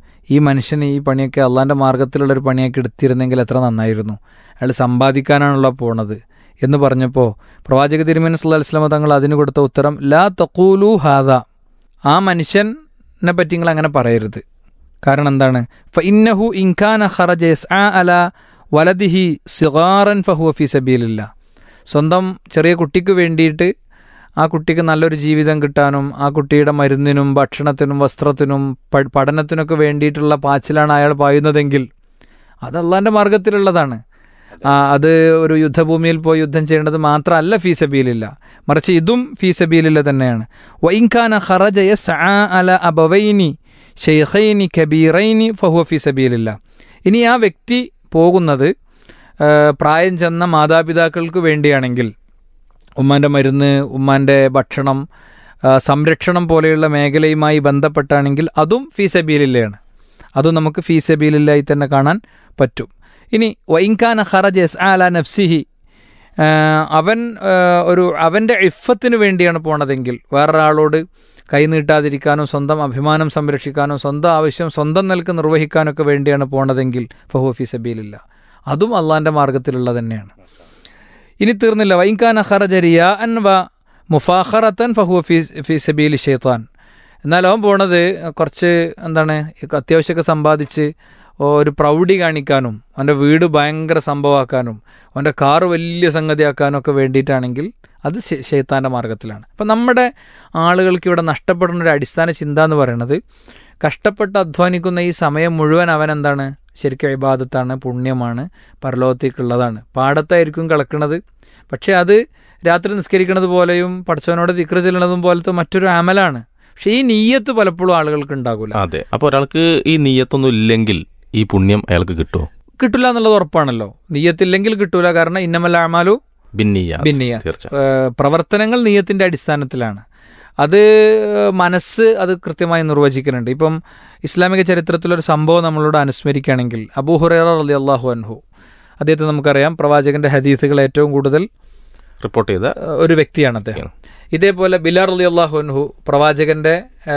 ഈ മനുഷ്യന് ഈ പണിയൊക്കെ അള്ളാൻ്റെ മാർഗത്തിലുള്ളൊരു പണിയൊക്കെ എടുത്തിരുന്നെങ്കിൽ എത്ര നന്നായിരുന്നു അയാൾ സമ്പാദിക്കാനാണല്ലോ പോണത് എന്ന് പറഞ്ഞപ്പോൾ പ്രവാചക തിരുമേനി സല്ലാ വസ്ലമ തങ്ങൾ അതിന് കൊടുത്ത ഉത്തരം ലാ തഖൂലു ഹാദ ആ മനുഷ്യനെ പറ്റി നിങ്ങൾ അങ്ങനെ പറയരുത് കാരണം എന്താണ് ഫ ഇന്നഹു ഇൻഖാന ഖറജ യസ്ആ അല വലദിഹി സിഗാറൻ ഫഹുവ ഫി സബീലില്ല സ്വന്തം ചെറിയ കുട്ടിക്ക് വേണ്ടിയിട്ട് ആ കുട്ടിക്ക് നല്ലൊരു ജീവിതം കിട്ടാനും ആ കുട്ടിയുടെ മരുന്നിനും ഭക്ഷണത്തിനും വസ്ത്രത്തിനും പ- പഠനത്തിനൊക്കെ വേണ്ടിയിട്ടുള്ള പാച്ചിലാണ് അയാൾ പായുന്നതെങ്കിൽ അത് അള്ളാൻ്റെ മാർഗത്തിലുള്ളതാണ് ആ, അത് ഒരു യുദ്ധഭൂമിയിൽ പോയി യുദ്ധം ചെയ്യേണ്ടത് മാത്രമല്ല ഫീസബീലില്ല മറിച്ച് ഇതും ഫീസബീലില്ല തന്നെയാണ് വൈൻഖാന ഖറജ യസ്ആ അല അബവൈനി ഷെയ്ഖൈനി കബീറൈനി ഫഹുവ ഫീസബീലില്ല ഇനി ആ വ്യക്തി പോകുന്നത് ആ, പ്രായം ചെന്ന മാതാപിതാക്കൾക്ക് വേണ്ടിയാണെങ്കിൽ ഉമ്മാൻ്റെ മരുന്ന് ഉമ്മാൻ്റെ ഭക്ഷണം ആ, സംരക്ഷണം പോലെയുള്ള മേഖലയുമായി ബന്ധപ്പെട്ടാണെങ്കിൽ അതും ഫീസബീലില്ലയാണ് അതും നമുക്ക് ഫീസബീലില്ലായി തന്നെ കാണാൻ പറ്റും ഇനി വൈൻഖാന ഖറജ് എസ് ആല നഫ്സിഹി ആ, അവൻ ആ, ഒരു അവൻ്റെ ഇഫത്തിന് വേണ്ടിയാണ് പോണതെങ്കിൽ വേറൊരാളോട് കൈ നീട്ടാതിരിക്കാനോ സ്വന്തം അഭിമാനം സംരക്ഷിക്കാനോ സ്വന്തം ആവശ്യം സ്വന്തം നിലക്ക് നിർവഹിക്കാനൊക്കെ വേണ്ടിയാണ് പോണതെങ്കിൽ ഫഹു ഫിസബീലില്ല അതും അള്ളാൻ്റെ മാർഗത്തിലുള്ള തന്നെയാണ് ഇനി തീർന്നില്ല വൈൻഖാന ഖറജരിയ അൻ വ മുഫാഖറത്തൻ ഫഹുവ ഫി ഫി സബീലി ഷെയ്ത്താൻ എന്നാൽ അവൻ പോണത് കുറച്ച് എന്താണ് അത്യാവശ്യമൊക്കെ സമ്പാദിച്ച് ഒരു പ്രൗഢി കാണിക്കാനും അവൻ്റെ വീട് ഭയങ്കര സംഭവമാക്കാനും അവൻ്റെ കാറ് വലിയ സംഗതിയാക്കാനും ഒക്കെ വേണ്ടിയിട്ടാണെങ്കിൽ അത് ഷെയ്ത്താൻ്റെ മാർഗത്തിലാണ് അപ്പം നമ്മുടെ ആളുകൾക്ക് ഇവിടെ നഷ്ടപ്പെടുന്ന ഒരു അടിസ്ഥാന ചിന്ത എന്ന് പറയുന്നത് കഷ്ടപ്പെട്ട് അധ്വാനിക്കുന്ന ഈ സമയം മുഴുവൻ അവൻ എന്താണ് ശരിക്കും ഇബാദത്താണ് പുണ്യമാണ് പരലോകത്തേക്കുള്ളതാണ് പാടത്തായിരിക്കും കിളക്കുന്നത് പക്ഷേ അത് രാത്രി നിസ്കരിക്കുന്നത് പോലെയും പഠിച്ചവനോട് ദിക്ര ചെല്ലണതും പോലത്തെ മറ്റൊരു അമലാണ് പക്ഷെ ഈ നീയത്ത് പലപ്പോഴും ആളുകൾക്ക് ഉണ്ടാകൂല അതെ അപ്പൊ ഒരാൾക്ക് ഈ നീയത്തൊന്നും ഇല്ലെങ്കിൽ ഈ പുണ്യം അയാൾക്ക് കിട്ടുമോ കിട്ടില്ല എന്നുള്ളത് ഉറപ്പാണല്ലോ നീയത്തില്ലെങ്കിൽ കിട്ടൂല കാരണം ഇന്നമല്ല അമാലു ഭിന്നിയ ഭിന്നിയ തീർച്ചയായും ഏഹ് പ്രവർത്തനങ്ങൾ നീയത്തിന്റെ അടിസ്ഥാനത്തിലാണ് അത് മനസ്സ് അത് കൃത്യമായി നിർവചിക്കുന്നുണ്ട് ഇപ്പം ഇസ്ലാമിക ചരിത്രത്തിലൊരു സംഭവം നമ്മളോട് അനുസ്മരിക്കുകയാണെങ്കിൽ അബൂഹുറേറ അലി അള്ളാഹു അൻഹു അദ്ദേഹത്തെ നമുക്കറിയാം പ്രവാചകന്റെ ഹദീസുകൾ ഏറ്റവും കൂടുതൽ റിപ്പോർട്ട് ചെയ്ത ഏഹ്, ഒരു വ്യക്തിയാണ് അദ്ദേഹം ഇതേപോലെ ബിലാർ അലി അള്ളാഹു അൻഹു പ്രവാചകന്റെ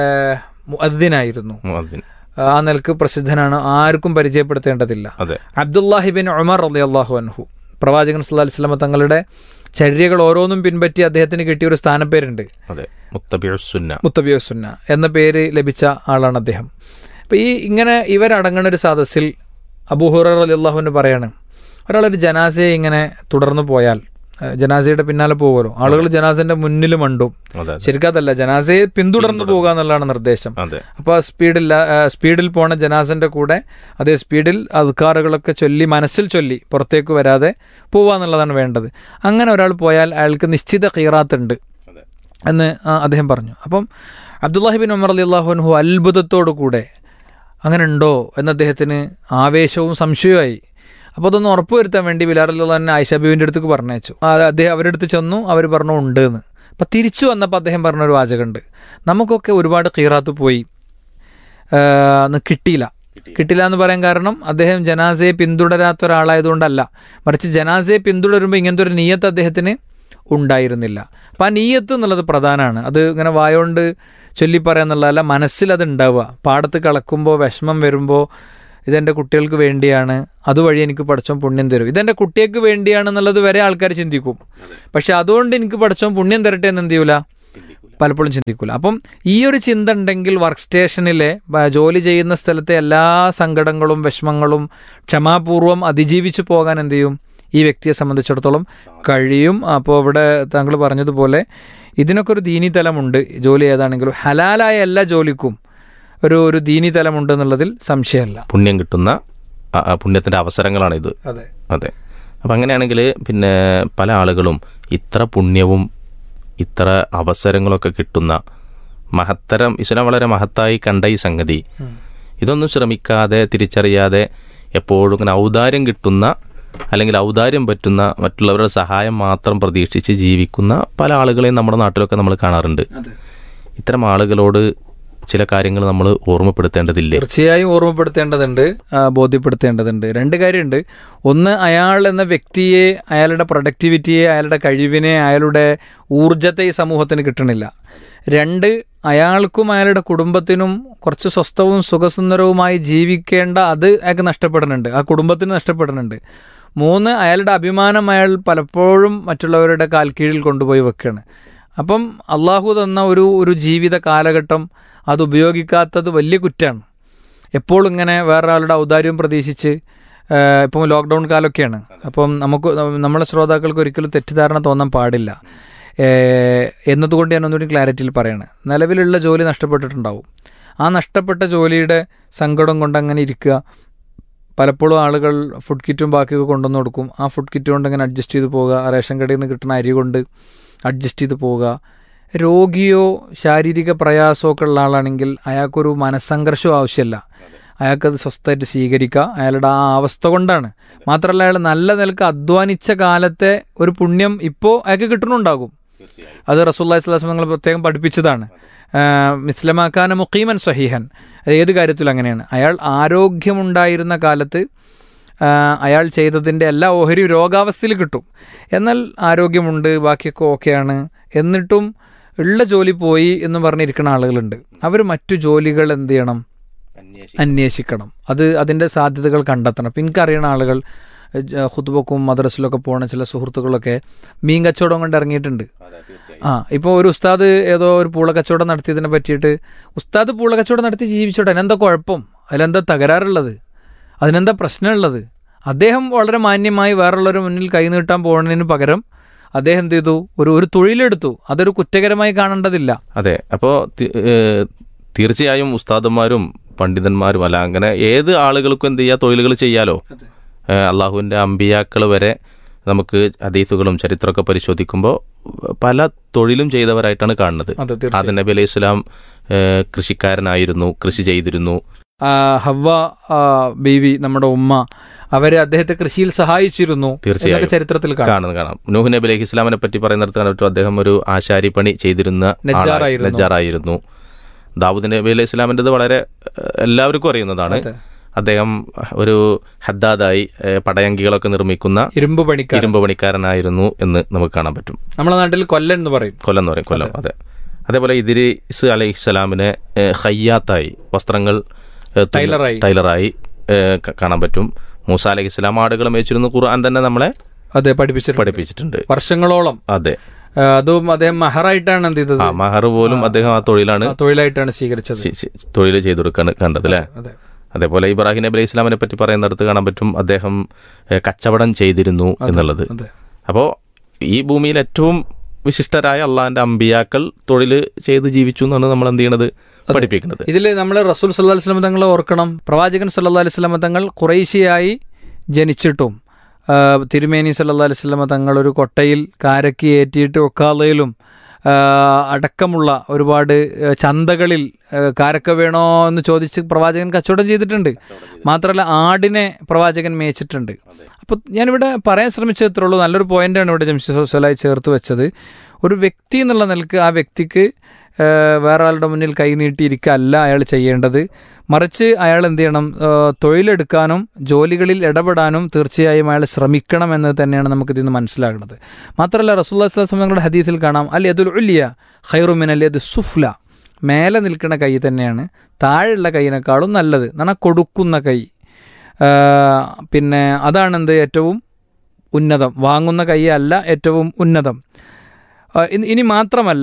മുഅദ്ദിനായിരുന്നു മുഅദ്ദിൻ. ആ നിലക്ക് പ്രസിദ്ധനാണ് ആർക്കും പരിചയപ്പെടുത്തേണ്ടതില്ല അതെ അബ്ദുല്ലാഹിബിൻ ഉമർ അലി അള്ളാഹു അൻഹു പ്രവാചകൻ സല്ലാ വസ്ലമ തങ്ങളുടെ ചര്യകൾ ഓരോന്നും പിൻപറ്റി അദ്ദേഹത്തിന് കിട്ടിയ ഒരു സ്ഥാനപ്പേരുണ്ട് അതെ മുത്തബിഉ സുന്ന മുത്തബിയ സുന്ന എന്ന പേര് ലഭിച്ച ആളാണ് അദ്ദേഹം അപ്പം ഈ ഇങ്ങനെ ഇവരടങ്ങുന്ന ഒരു സദസ്സിൽ അബൂഹുറ അലി അള്ളാഹുവിന് പറയാണ് ഒരാളൊരു ജനാസയെ ഇങ്ങനെ തുടർന്നു പോയാൽ ഏഹ് ജനാസയുടെ പിന്നാലെ പോകുമല്ലോ ആളുകൾ ജനാസന്റെ മുന്നിൽ മണ്ടും അതെ അതെ ശരിക്കും അതല്ല ജനാസയെ പിന്തുടർന്നു പോകുക എന്നുള്ളതാണ് നിർദ്ദേശം അതെ അപ്പോൾ സ്പീഡില്ല സ്പീഡിൽ പോണ ജനാസന്റെ കൂടെ അതേ സ്പീഡിൽ അധികാറുകളൊക്കെ ചൊല്ലി മനസ്സിൽ ചൊല്ലി പുറത്തേക്ക് വരാതെ പോവുക എന്നുള്ളതാണ് വേണ്ടത് അങ്ങനെ ഒരാൾ പോയാൽ അയാൾക്ക് നിശ്ചിത കീറാത്തുണ്ട് എന്ന് ആ, അദ്ദേഹം പറഞ്ഞു അപ്പം അബ്ദുല്ലാഹിബിൻ ഉമർ അലി അള്ളാഹുൻഹു അത്ഭുതത്തോടു കൂടെ അങ്ങനെ ഉണ്ടോ എന്ന് അദ്ദേഹത്തിന് ആവേശവും സംശയവുമായി അപ്പോൾ അതൊന്ന് ഉറപ്പുവരുത്താൻ വേണ്ടി ബിലാറുള്ള തന്നെ ആയിഷാബിബിൻ്റെ അടുത്തേക്ക് പറഞ്ഞയച്ചു ആ, അദ്ദേഹം അവരുടെ അടുത്ത് ചെന്നു അവർ പറഞ്ഞു ഉണ്ട് എന്ന് അപ്പം തിരിച്ചു വന്നപ്പോൾ അദ്ദേഹം പറഞ്ഞ ഒരു വാചകമുണ്ട് നമുക്കൊക്കെ ഒരുപാട് കീറാത്ത് പോയി ആ, ന്ന് കിട്ടിയില്ല കിട്ടില്ല എന്ന് പറയാൻ കാരണം അദ്ദേഹം ജനാസയെ പിന്തുടരാത്ത ഒരാളായതുകൊണ്ടല്ല മറിച്ച് ജനാസയെ പിന്തുടരുമ്പോൾ ഇങ്ങനത്തെ ഒരു നീയത്ത് അദ്ദേഹത്തിന് ഉണ്ടായിരുന്നില്ല അപ്പം ആ നീയത്ത് എന്നുള്ളത് പ്രധാനമാണ് അത് ഇങ്ങനെ വായോണ്ട് ചൊല്ലി പറയാന്നുള്ളതല്ല മനസ്സിൽ അത് ഉണ്ടാവുക പാടത്ത് കളക്കുമ്പോൾ വിഷമം വരുമ്പോൾ ഇതെൻ്റെ കുട്ടികൾക്ക് വേണ്ടിയാണ് അതുവഴി എനിക്ക് പഠിച്ചോൻ പുണ്യം തരും ഇതെൻ്റെ കുട്ടികൾക്ക് വേണ്ടിയാണെന്നുള്ളത് വരെ ആൾക്കാർ ചിന്തിക്കും പക്ഷെ അതുകൊണ്ട് എനിക്ക് പഠിച്ചോൻ പുണ്യം തരട്ടെ എന്ന് എന്ത് ചെയ്യൂല പലപ്പോഴും ചിന്തിക്കൂല അപ്പം ഈ ഒരു ചിന്ത ഉണ്ടെങ്കിൽ വർക്ക് സ്റ്റേഷനിലെ ബ- ജോലി ചെയ്യുന്ന സ്ഥലത്തെ എല്ലാ സങ്കടങ്ങളും വിഷമങ്ങളും ക്ഷമാപൂർവം അതിജീവിച്ചു പോകാൻ എന്ത് ചെയ്യും ഈ വ്യക്തിയെ സംബന്ധിച്ചിടത്തോളം കഴിയും അപ്പോൾ ഇവിടെ താങ്കൾ പറഞ്ഞതുപോലെ ഇതിനൊക്കെ ഒരു ദീനിതലമുണ്ട് ജോലി ഏതാണെങ്കിലും ഹലാലായ എല്ലാ ജോലിക്കും ഒരു ഒരു ദീനിതലമുണ്ട് എന്നുള്ളതിൽ സംശയമല്ല പുണ്യം കിട്ടുന്ന ആ- ആ പുണ്യത്തിന്റെ അവസരങ്ങളാണ് ഇത് അതെ അതെ അപ്പം അങ്ങനെയാണെങ്കിൽ പിന്നെ പല ആളുകളും ഇത്ര പുണ്യവും ഇത്ര അവസരങ്ങളൊക്കെ കിട്ടുന്ന മഹത്തരം ഇസ്ലാം വളരെ മഹത്തായി കണ്ട ഈ സംഗതി ഇതൊന്നും ശ്രമിക്കാതെ തിരിച്ചറിയാതെ എപ്പോഴും ഇങ്ങനെ ഔദാര്യം കിട്ടുന്ന അല്ലെങ്കിൽ ഔദാര്യം പറ്റുന്ന മറ്റുള്ളവരുടെ സഹായം മാത്രം പ്രതീക്ഷിച്ച് ജീവിക്കുന്ന പല ആളുകളെയും നമ്മുടെ നാട്ടിലൊക്കെ നമ്മൾ കാണാറുണ്ട് ഇത്തരം ആളുകളോട് ചില കാര്യങ്ങൾ നമ്മൾ ഓർമ്മപ്പെടുത്തേണ്ടതില്ലേ തീർച്ചയായും ഓർമ്മപ്പെടുത്തേണ്ടതുണ്ട് ആ, ബോധ്യപ്പെടുത്തേണ്ടതുണ്ട് രണ്ട് കാര്യമുണ്ട് ഒന്ന് അയാൾ എന്ന വ്യക്തിയെ അയാളുടെ പ്രൊഡക്ടിവിറ്റിയെ അയാളുടെ കഴിവിനെ അയാളുടെ ഊർജത്തെ ഈ സമൂഹത്തിന് കിട്ടണില്ല രണ്ട് അയാൾക്കും അയാളുടെ കുടുംബത്തിനും കുറച്ച് സ്വസ്ഥവും സുഖസുന്ദരവുമായി ജീവിക്കേണ്ട അത് അയാൾക്ക് നഷ്ടപ്പെടുന്നുണ്ട് ആ കുടുംബത്തിന് നഷ്ടപ്പെടുന്നുണ്ട് മൂന്ന് അയാളുടെ അഭിമാനം അയാൾ പലപ്പോഴും മറ്റുള്ളവരുടെ കാൽക്കീഴിൽ കൊണ്ടുപോയി വെക്കുകയാണ് അപ്പം അള്ളാഹു തന്ന ഒരു ഒരു ജീവിത കാലഘട്ടം അത് ഉപയോഗിക്കാത്തത് വലിയ കുറ്റാണ് എപ്പോഴും ഇങ്ങനെ വേറൊരാളുടെ ഔദാര്യം പ്രതീക്ഷിച്ച് ആഹ് ഇപ്പം ലോക്ക്ഡൗൺ കാലമൊക്കെയാണ് അപ്പം നമുക്ക് നമ്മളെ ശ്രോതാക്കൾക്ക് ഒരിക്കലും തെറ്റിദ്ധാരണ തോന്നാൻ പാടില്ല ഏഹ് എന്നതുകൊണ്ട് ഞാൻ ഒന്നുകൂടി ക്ലാരിറ്റിയിൽ പറയാണ് നിലവിലുള്ള ജോലി നഷ്ടപ്പെട്ടിട്ടുണ്ടാവും ആ നഷ്ടപ്പെട്ട ജോലിയുടെ സങ്കടം കൊണ്ട് അങ്ങനെ ഇരിക്കുക പലപ്പോഴും ആളുകൾ ഫുഡ് കിറ്റും ബാക്കിയൊക്കെ കൊണ്ടുവന്ന് കൊടുക്കും ആ ഫുഡ് കിറ്റ് കൊണ്ട് അങ്ങനെ അഡ്ജസ്റ്റ് ചെയ്ത് പോവുക ആ റേഷൻ കടയിൽ നിന്ന് കിട്ടുന്ന അരി കൊണ്ട് അഡ്ജസ്റ്റ് ചെയ്ത് പോവുക രോഗിയോ ശാരീരിക പ്രയാസമൊക്കെ ഉള്ള ആളാണെങ്കിൽ അയാൾക്കൊരു മനസ്സംഘർഷവും ആവശ്യമില്ല അയാൾക്കത് സ്വസ്ഥമായിട്ട് സ്വീകരിക്കുക അയാളുടെ ആ അവസ്ഥ കൊണ്ടാണ് മാത്രമല്ല അയാൾ നല്ല നിലക്ക് അധ്വാനിച്ച കാലത്തെ ഒരു പുണ്യം ഇപ്പോൾ അയാൾക്ക് കിട്ടുന്നുണ്ടാകും അത് റസൂല്ലാഹി സ്വലാസ്ലം നിങ്ങൾ പ്രത്യേകം പഠിപ്പിച്ചതാണ് മിസ്ലമാക്കാന മുഖീമൻ സഹീഹൻ അത് ഏത് കാര്യത്തിലും അങ്ങനെയാണ് അയാൾ ആരോഗ്യമുണ്ടായിരുന്ന കാലത്ത് ആ, അയാൾ ചെയ്തതിൻ്റെ എല്ലാ ഓഹരിയും രോഗാവസ്ഥയിൽ കിട്ടും എന്നാൽ ആരോഗ്യമുണ്ട് ബാക്കിയൊക്കെ ഓക്കെയാണ് എന്നിട്ടും ഉള്ള ജോലി പോയി എന്ന് പറഞ്ഞിരിക്കുന്ന ആളുകളുണ്ട് അവർ മറ്റു ജോലികൾ എന്ത് ചെയ്യണം അന്വേഷിക്കണം അത് അതിൻ്റെ സാധ്യതകൾ കണ്ടെത്തണം അപ്പം എനിക്കറിയുന്ന ആളുകൾ ജ- ഹുത്തുബക്കും മദ്രസിലൊക്കെ പോകുന്ന ചില സുഹൃത്തുക്കളൊക്കെ മീൻ കച്ചവടം കൊണ്ട് ഇറങ്ങിയിട്ടുണ്ട് ആ ഇപ്പോൾ ഒരു ഉസ്താദ് ഏതോ ഒരു പൂള കച്ചവടം നടത്തിയതിനെ പറ്റിയിട്ട് ഉസ്താദ് പൂള കച്ചവടം നടത്തി ജീവിച്ചോട്ടെ അതിനെന്താ കുഴപ്പം അതിലെന്താ തകരാറുള്ളത് അതിനെന്താ പ്രശ്നമുള്ളത് അദ്ദേഹം വളരെ മാന്യമായി വേറുള്ളവരുടെ മുന്നിൽ കൈ നീട്ടാൻ പോകുന്നതിന് പകരം അദ്ദേഹം എന്ത് ചെയ്തു ഒരു ഒരു തൊഴിലെടുത്തു അതൊരു കുറ്റകരമായി കാണേണ്ടതില്ല അതെ അപ്പോൾ തീർച്ചയായും ഉസ്താദന്മാരും പണ്ഡിതന്മാരും അല്ല അങ്ങനെ ഏത് ആളുകൾക്കും എന്ത് ചെയ്യാ തൊഴിലുകൾ ചെയ്യാലോ ഏഹ് അള്ളാഹുവിൻ്റെ അമ്പിയാക്കൾ വരെ നമുക്ക് ഹദീസുകളും ചരിത്രമൊക്കെ പരിശോധിക്കുമ്പോൾ പല തൊഴിലും ചെയ്തവരായിട്ടാണ് കാണുന്നത് അതെ തീർച്ചയായും ആദം നബി അലൈഹി സ്വലാം ഏഹ് കൃഷിക്കാരനായിരുന്നു കൃഷി ചെയ്തിരുന്നു ആ, ഹവ്വ ആ, ബീവി നമ്മുടെ ഉമ്മ അവരെ അദ്ദേഹത്തെ കൃഷിയിൽ സഹായിച്ചിരുന്നു തീർച്ചയായും. എന്നൊക്കെ ചരിത്രത്തിൽ കാണാം കാണുന്നത് കാണാം നൂഹ് നബി അലൈഹി ഇസ്ലാമിനെ പറ്റി പറയുന്നിടത്ത് കാണാൻ പറ്റും അദ്ദേഹം ഒരു ആശാരിപ്പണി ചെയ്തിരുന്ന ആളായി- നജ്ജാറായിരുന്നു. നജ്ജാറായിരുന്നു ദാവൂദ് നബി അലൈഹി ഇസ്ലാമിൻ്റെത് വളരെ ഏഹ്, എല്ലാവർക്കും അറിയുന്നതാണ് അതെ. അദ്ദേഹം ഒരു ഹദ്ദാദായി ഏഹ്, പടയങ്കികളൊക്കെ നിർമ്മിക്കുന്ന ഇരുമ്പ് പണിക്കാർ ഇരുമ്പ് പണിക്കാരനായിരുന്നു എന്ന് നമുക്ക് കാണാൻ പറ്റും നമ്മുടെ നാട്ടിൽ കൊല്ലൻ എന്ന് പറയും കൊല്ലം എന്ന് പറയും കൊല്ലം അതെ അതേപോലെ ഇദ്രീസ് അലൈഹി സ്വലാമിനെ ഏഹ്, ഖയ്യാത്തായി വസ്ത്രങ്ങൾ ഏഹ്, തുന്ന- ടൈലറായി. ടൈലറായി ഏഹ്, ക- കാണാൻ പറ്റും മൂസ അലൈഹി സ്വലാം ആടുകൾ മേച്ചിരുന്നു ഖുർആൻ തന്നെ നമ്മളെ അതെ പഠിപ്പിച്ചിട്ടുണ്ട് പഠിപ്പിച്ചിട്ടുണ്ട് വർഷങ്ങളോളം അതെ ആ, അതും അദ്ദേഹം മഹറായിട്ടാണ് എന്ത് ചെയ്തത് ആ മഹർ പോലും അദ്ദേഹം ആ തൊഴിലാണ് ആ, തൊഴിലായിട്ടാണ് സ്വീകരിച്ചത് തൊഴിൽ ചെയ്തു കൊടുക്കാണ് കണ്ടത് അല്ലേ അതെ അതേപോലെ ഇബ്രാഹിം നബി അലൈഹി ഇസ്ലാമിനെ പറ്റി പറയുന്നിടത്ത് കാണാൻ പറ്റും അദ്ദേഹം ഏഹ്, കച്ചവടം ചെയ്തിരുന്നു എന്നുള്ളത് അതെ അപ്പോൾ ഈ ഭൂമിയിൽ ഏറ്റവും വിശിഷ്ടരായ അള്ളാഹിന്റെ അമ്പിയാക്കൾ തൊഴിൽ ചെയ്ത് ജീവിച്ചു എന്നാണ് നമ്മൾ എന്ത് ചെയ്യണത് പഠിപ്പിക്കുന്നത് ഇതിൽ നമ്മൾ റസൂൽ സല്ലാ അലിസ്ലാം തങ്ങളെ ഓർക്കണം പ്രവാചകൻ സല്ലാ അലിസ്ലാമ തങ്ങൾ കുറേശ്ശിയായി ജനിച്ചിട്ടും ആ, തിരുമേനി സല്ലാ അലിസ്ലാമ തങ്ങൾ ഒരു കൊട്ടയിൽ കാരക്കി ഏറ്റിയിട്ട് ഒക്കാലയിലും ആ, അടക്കമുള്ള ഒരുപാട് ആ, ചന്തകളിൽ ആ, കാരക്ക വേണോ എന്ന് ചോദിച്ച് പ്രവാചകൻ കച്ചവടം ചെയ്തിട്ടുണ്ട് മാത്രമല്ല ആടിനെ പ്രവാചകൻ മേയിച്ചിട്ടുണ്ട് അപ്പോൾ ഞാനിവിടെ പറയാൻ ശ്രമിച്ചത് ഇത്രേ ഉള്ളൂ നല്ലൊരു പോയിന്റാണ് ഇവിടെ ജംഷി സലായി ചേർത്ത് വെച്ചത് ഒരു വ്യക്തി എന്നുള്ള നിലക്ക് ആ വ്യക്തിക്ക് ഏഹ്, വേറെ ആളുടെ മുന്നിൽ കൈ നീട്ടിയിരിക്കല്ല അയാൾ ചെയ്യേണ്ടത് മറിച്ച് അയാൾ എന്ത് ചെയ്യണം ഏഹ്, തൊഴിലെടുക്കാനും ജോലികളിൽ ഇടപെടാനും തീർച്ചയായും അയാൾ ശ്രമിക്കണം എന്ന് തന്നെയാണ് നമുക്ക് ഇതിൽ നിന്ന് മനസ്സിലാകുന്നത് മാത്രമല്ല റസൂല്ലാ സ്വലം തങ്ങളുടെ ഹദീസിൽ കാണാം അൽ യദുൽ ഉല്ലിയ ഖൈറുമിൻ അൽ യദ് സുഫ്ല മേലെ നിൽക്കുന്ന കൈ തന്നെയാണ് താഴെയുള്ള കൈയിനേക്കാളും നല്ലത് എന്നാണ് കൊടുക്കുന്ന കൈ ഏഹ്, പിന്നെ അതാണ് എന്ത് ഏറ്റവും ഉന്നതം വാങ്ങുന്ന കൈ അല്ല ഏറ്റവും ഉന്നതം ആ, ഇനി- ഇനി മാത്രമല്ല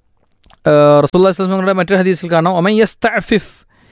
റസൂല്ലാ സ്വലങ്ങളുടെ മറ്റൊരു ഹദീസിൽ കാണാം ഒമൻ യസ്തഅഫിഫ്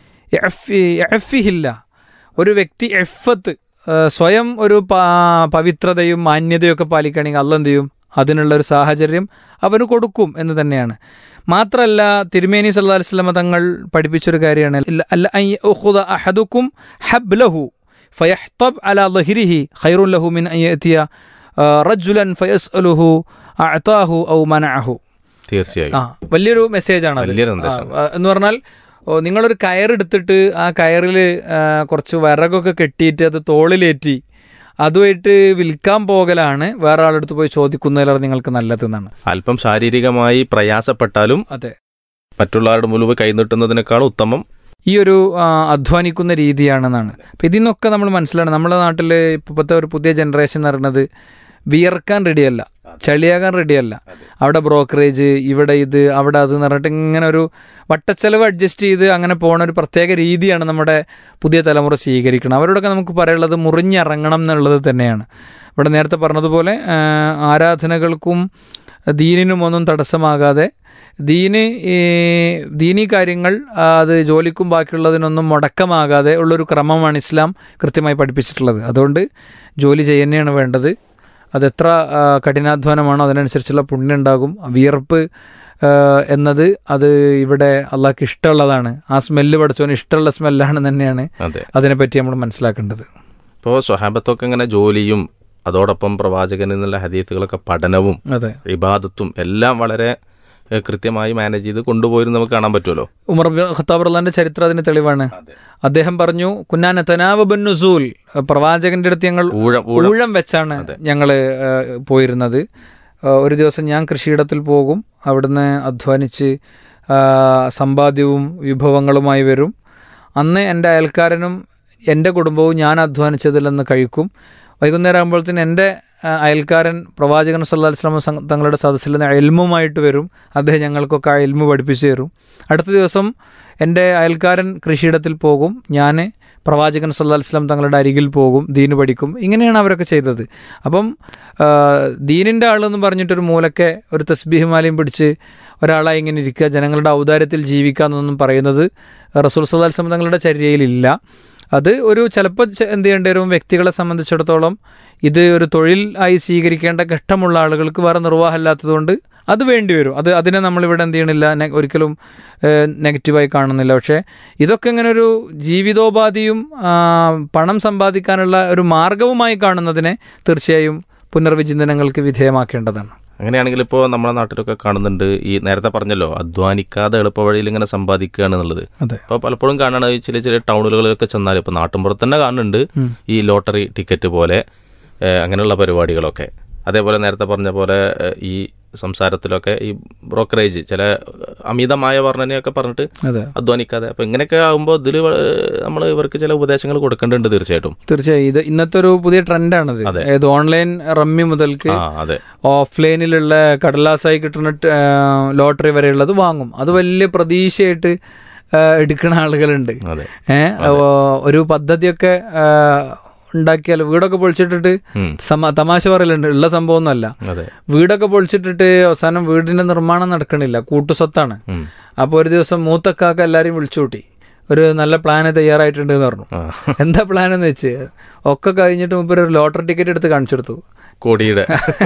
യഅഫി- യഅഫിഹില്ല ഒരു വ്യക്തി എഫത്ത് സ്വയം ഒരു പ- പവിത്രതയും മാന്യതയും ഒക്കെ പാലിക്കുകയാണെങ്കിൽ അല്ല എന്ത് ചെയ്യും അതിനുള്ള ഒരു സാഹചര്യം അവന് കൊടുക്കും എന്ന് തന്നെയാണ് മാത്രമല്ല തിരുമേനി സല്ലല്ലാഹു അലൈഹി വസല്ലമ തങ്ങൾ പഠിപ്പിച്ചൊരു കാര്യമാണ് ഇല്ല- അല്ല അൻ യഅഖുദ അഹദുക്കും ഹബ്ലഹു ഫയഹ്തബ് അലാ ലഹിരിഹി ഖൈറുൻ ലഹു മിൻ അൻ യഅതിയ ആ, റജുലൻ ഫയസ്അലുഹു അഅതാഹു ഔ മനഅഹു തീർച്ചയായും ആ വലിയൊരു മെസ്സേജാണ് അത്. വലിയൊരു സന്ദേശം. ആ, ആ, എന്ന് പറഞ്ഞാൽ ഓ, നിങ്ങളൊരു കയറെടുത്തിട്ട് ആ കയറിൽ കുറച്ച് വിറകൊക്കെ കെട്ടിയിട്ട് അത് തോളിലേറ്റി അതുമായിട്ട് വിൽക്കാൻ പോകലാണ് വേറെ ആളെടുത്ത് പോയി ചോദിക്കുന്നതിലാണ് നിങ്ങൾക്ക് നല്ലതെന്നാണ് അല്പം ശാരീരികമായി പ്രയാസപ്പെട്ടാലും അതെ മറ്റുള്ളവരുടെ മുൻപ് കൈനീട്ടുന്നതിനേക്കാൾ ഉത്തമം ഈ ഒരു ആ, അധ്വാനിക്കുന്ന രീതിയാണെന്നാണ് അപ്പം ഇതിൽ നിന്നൊക്കെ നമ്മൾ മനസ്സിലാണ് നമ്മുടെ നാട്ടിൽ ഇപ്പോഴത്തെ ഒരു പുതിയ ജനറേഷൻ എന്ന് പറയുന്നത് വിയർക്കാൻ റെഡിയല്ല ചളിയാകാൻ റെഡിയല്ല അവിടെ ബ്രോക്കറേജ് ഇവിടെ ഇത് അവിടെ അത് എന്ന് പറഞ്ഞിട്ട് ഇങ്ങനെ ഒരു വട്ടച്ചെലവ് അഡ്ജസ്റ്റ് ചെയ്ത് അങ്ങനെ പോണ ഒരു പ്രത്യേക രീതിയാണ് നമ്മുടെ പുതിയ തലമുറ സ്വീകരിക്കണം അവരോടൊക്കെ നമുക്ക് പറയാനുള്ളത് മുറിഞ്ഞിറങ്ങണം എന്നുള്ളത് തന്നെയാണ് ഇവിടെ നേരത്തെ പറഞ്ഞതുപോലെ ആ, ആരാധനകൾക്കും ദീനിനും ഒന്നും തടസ്സമാകാതെ ദീന് ഈ ദീനി കാര്യങ്ങൾ ആ, അത് ജോലിക്കും ബാക്കിയുള്ളതിനൊന്നും മുടക്കമാകാതെ ഉള്ളൊരു ക്രമമാണ് ഇസ്ലാം കൃത്യമായി പഠിപ്പിച്ചിട്ടുള്ളത് അതുകൊണ്ട് ജോലി ചെയ്യുന്നതാണ് വേണ്ടത് അതെത്ര ആ, കഠിനാധ്വാനമാണോ അതിനനുസരിച്ചുള്ള പുണ്യം ഉണ്ടാകും വിയർപ്പ് ആ, എന്നത് അത് ഇവിടെ അള്ളാഹ്ക്ക് ഇഷ്ടമുള്ളതാണ് ആ സ്മെല്ല് പഠിച്ചവന് ഇഷ്ടമുള്ള സ്മെല്ലാണെന്ന് തന്നെയാണ് അതെ അതിനെപ്പറ്റി നമ്മൾ മനസ്സിലാക്കേണ്ടത് ഇപ്പോൾ സ്വഹാബത്തൊക്കെ ഇങ്ങനെ ജോലിയും അതോടൊപ്പം പ്രവാചകനിൽ നിന്നുള്ള ഹദീത്തുകളൊക്കെ പഠനവും അതെ ഇബാദത്തും എല്ലാം വളരെ ഏഹ്, കൃത്യമായി മാനേജ് ചെയ്ത് കൊണ്ടുപോയിരുന്നു നമുക്ക് കാണാൻ പറ്റുമല്ലോ ഉമർ ബിൻ ഖത്താബ് റഹ്ലാന്റെ ചരിത്രം അതിന് തെളിവാണ് അദ്ദേഹം പറഞ്ഞു കുന്നാന തനാവബൻ നുസൂൽ പ്രവാചകന്റെ അടുത്ത് ഞങ്ങൾ ഊഴം ഊഴം ഊഴം വെച്ചാണ് ഞങ്ങൾ പോയിരുന്നത് ആ, ഒരു ദിവസം ഞാൻ കൃഷിയിടത്തിൽ പോകും അവിടുന്ന് അധ്വാനിച്ച് ആ, സമ്പാദ്യവും വിഭവങ്ങളുമായി വരും അന്ന് എൻ്റെ അയൽക്കാരനും എൻ്റെ കുടുംബവും ഞാൻ അധ്വാനിച്ചതിൽ നിന്ന് കഴിക്കും വൈകുന്നേരം ആകുമ്പോഴത്തേന് എൻ്റെ ആ, അയൽക്കാരൻ പ്രവാചകൻ സല്ലാ വസ്ലാം തങ്ങളുടെ സദസ്സിൽ നിന്ന് എൽമുമായിട്ട് വരും അദ്ദേഹം ഞങ്ങൾക്കൊക്കെ ആ എൽമു പഠിപ്പിച്ചു തരും അടുത്ത ദിവസം എൻ്റെ അയൽക്കാരൻ കൃഷിയിടത്തിൽ പോകും ഞാൻ പ്രവാചകൻ സല്ലാ വസ്ലാം തങ്ങളുടെ അരികിൽ പോകും ദീന് പഠിക്കും ഇങ്ങനെയാണ് അവരൊക്കെ ചെയ്തത് അപ്പം ആ, ദീനിൻ്റെ ആളെന്ന് പറഞ്ഞിട്ടൊരു മൂലക്കെ ഒരു തസ്ബീഹിമാലയും പിടിച്ച് ഒരാളായി ഇങ്ങനെ ഇരിക്കുക ജനങ്ങളുടെ ഔദാര്യത്തിൽ ജീവിക്കുക എന്നൊന്നും പറയുന്നത് റസൂൽ സല്ലാ വസ്ലാം തങ്ങളുടെ ചര്യയിലില്ല അത് ഒരു ചിലപ്പോൾ ചെ- എന്ത് ചെയ്യേണ്ടി വരും വ്യക്തികളെ സംബന്ധിച്ചിടത്തോളം ഇത് ഒരു തൊഴിൽ ആയി സ്വീകരിക്കേണ്ട ഘട്ടമുള്ള ആളുകൾക്ക് വേറെ നിർവാഹമില്ലാത്തതുകൊണ്ട് അത് വേണ്ടി വരും അത് അതിനെ നമ്മളിവിടെ എന്ത് ചെയ്യണില്ല നെ- ഒരിക്കലും ഏഹ്, നെഗറ്റീവായി കാണുന്നില്ല പക്ഷേ ഇതൊക്കെ ഇങ്ങനെ ഒരു ജീവിതോപാധിയും ആ, പണം സമ്പാദിക്കാനുള്ള ഒരു മാർഗവുമായി കാണുന്നതിനെ തീർച്ചയായും പുനർവിചിന്തനങ്ങൾക്ക് വിധേയമാക്കേണ്ടതാണ് അങ്ങനെയാണെങ്കിൽ ഇപ്പോൾ നമ്മുടെ നാട്ടിലൊക്കെ കാണുന്നുണ്ട് ഈ നേരത്തെ പറഞ്ഞല്ലോ അധ്വാനിക്കാതെ എളുപ്പ വഴിയിൽ ഇങ്ങനെ സമ്പാദിക്കുകയാണ് എന്നുള്ളത് അതെ അപ്പോൾ പലപ്പോഴും കാണാണ് ഈ ചില ചില ടൗണുകളിലൊക്കെ ചെന്നാൽ ഇപ്പോൾ നാട്ടിൻപുറത്ത് തന്നെ കാണുന്നുണ്ട് ഉം. ഈ ലോട്ടറി ടിക്കറ്റ് പോലെ ഏഹ്, അങ്ങനെയുള്ള പരിപാടികളൊക്കെ അതേപോലെ നേരത്തെ പറഞ്ഞ പോലെ ഏഹ്, ഈ സംസാരത്തിലൊക്കെ ഈ ബ്രോക്കറേജ് ചില അമിതമായ വർണ്ണനയൊക്കെ പറഞ്ഞിട്ട് അതെ അധ്വാനിക്കാതെ അപ്പോൾ ഇങ്ങനെയൊക്കെ ആകുമ്പോൾ ഇതിൽ നമ്മൾ ഇവർക്ക് ചില ഉപദേശങ്ങൾ കൊടുക്കേണ്ടതുണ്ട് തീർച്ചയായിട്ടും തീർച്ചയായും ഇത് ഇന്നത്തെ ഒരു പുതിയ ട്രെൻഡാണിത് അതെ. ഏത് ഓൺലൈൻ റമ്മി മുതൽക്ക് ആ അതെ ഓഫ്ലൈനിലുള്ള കടലാസായി കിട്ടുന്ന ട്- ആ, ലോട്ടറി വരെയുള്ളത് വാങ്ങും അത് വലിയ പ്രതീക്ഷയായിട്ട് ആ, എടുക്കുന്ന ആളുകളുണ്ട് അതെ ഏഹ് ഒരു പദ്ധതിയൊക്കെ ആ, ഉണ്ടാക്കിയാൽ വീടൊക്കെ പൊളിച്ചിട്ടിട്ട് ഉം. സമ തമാശ പറയലുണ്ട് ഉള്ള സംഭവമൊന്നുമല്ല അതെ വീടൊക്കെ പൊളിച്ചിട്ടിട്ട് അവസാനം വീടിന്റെ നിർമ്മാണം നടക്കണില്ല കൂട്ടുസ്വത്താണ് ഉം. അപ്പോൾ ഒരു ദിവസം മൂത്തക്കാക്ക എല്ലാവരെയും വിളിച്ചു കൂട്ടി ഒരു നല്ല പ്ലാന് തയ്യാറായിട്ടുണ്ട് എന്ന് പറഞ്ഞു ആ. എന്താ പ്ലാൻ എന്ന് വെച്ച് ഒക്കെ കഴിഞ്ഞിട്ട് മുമ്പ് ഒരു ലോട്ടറി ടിക്കറ്റ് എടുത്ത് കാണിച്ചെടുത്തു കോടിയുടെ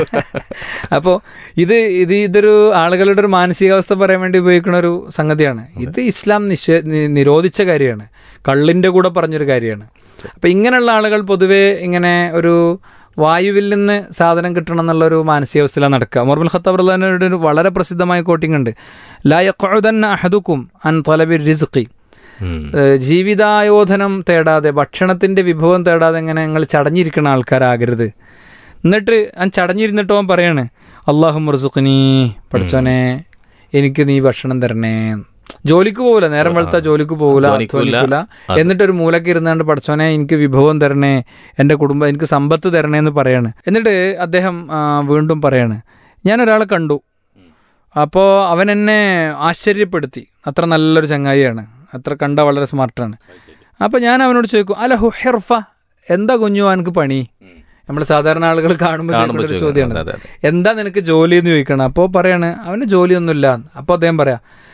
അപ്പോൾ ഇത് ഇത് ഇതൊരു ആളുകളുടെ ഒരു മാനസികാവസ്ഥ പറയാൻ വേണ്ടി ഉപയോഗിക്കുന്ന ഒരു സംഗതിയാണ് ഇത് ഇസ്ലാം നിഷേ നി- നിരോധിച്ച കാര്യമാണ് കള്ളിൻ്റെ കൂടെ പറഞ്ഞൊരു കാര്യമാണ് അപ്പം ഇങ്ങനെയുള്ള ആളുകൾ പൊതുവേ ഇങ്ങനെ ഒരു വായുവിൽ നിന്ന് സാധനം കിട്ടണം എന്നുള്ളൊരു മാനസികാവസ്ഥയിലാണ് നടക്കുക മോർബുൽ ഖത്താബ് റഹ്ലാനയുടെ ഒരു വളരെ പ്രസിദ്ധമായ കോട്ടിംഗ് ഉണ്ട് ലാ യഖഉദന്ന അഹദുക്കും അൻ തലബി റിസ്ഖി ഉം. ഏഹ് ജീവിതായോധനം തേടാതെ ഭക്ഷണത്തിന്റെ വിഭവം തേടാതെ എങ്ങനെ നിങ്ങൾ ചടഞ്ഞിരിക്കുന്ന ആൾക്കാരാകരുത് എന്നിട്ട് ഞാൻ ചടഞ്ഞിരുന്നിട്ട് അവൻ പറയാണ് അള്ളാഹു മുർസുഖിനി പഠിച്ചോനെ എനിക്ക് നീ ഭക്ഷണം തരണേ ജോലിക്ക് പോകില്ല നേരം വെളുത്ത ജോലിക്ക് പോകില്ല അധ്വാനിക്കൂല. അധ്വാനിക്കൂല അതെ. എന്നിട്ടൊരു മൂലക്ക് ഇരുന്നാണ്ട് പഠിച്ചോനെ എനിക്ക് വിഭവം തരണേ എൻ്റെ കുടുംബം എനിക്ക് സമ്പത്ത് തരണേ എന്ന് പറയാണ് എന്നിട്ട് അദ്ദേഹം ആ, വീണ്ടും പറയാണ് ഞാൻ ഒരാളെ കണ്ടു അപ്പോൾ അവൻ എന്നെ ആശ്ചര്യപ്പെടുത്തി അത്ര നല്ലൊരു ചങ്ങായിയാണ് അത്ര കണ്ട വളരെ സ്മാർട്ടാണ് അപ്പോൾ ഞാൻ അവനോട് ചോദിക്കും അല്ല ഹുഹെർഫ എന്താ കുഞ്ഞു എനിക്ക് പണി നമ്മൾ സാധാരണ ആളുകൾ കാണുമ്പോൾ കാണുമ്പോൾ ചോദിക്കുന്ന ഒരു ചോദിക്കണം. ചോദ്യമാണ് അതെ, അതെ. എന്താ നിനക്ക് ജോലി എന്ന് ചോദിക്കണം അപ്പോൾ പറയാണ് അവന് ജോലിയൊന്നുമില്ല അപ്പോൾ അദ്ദേഹം പറയാം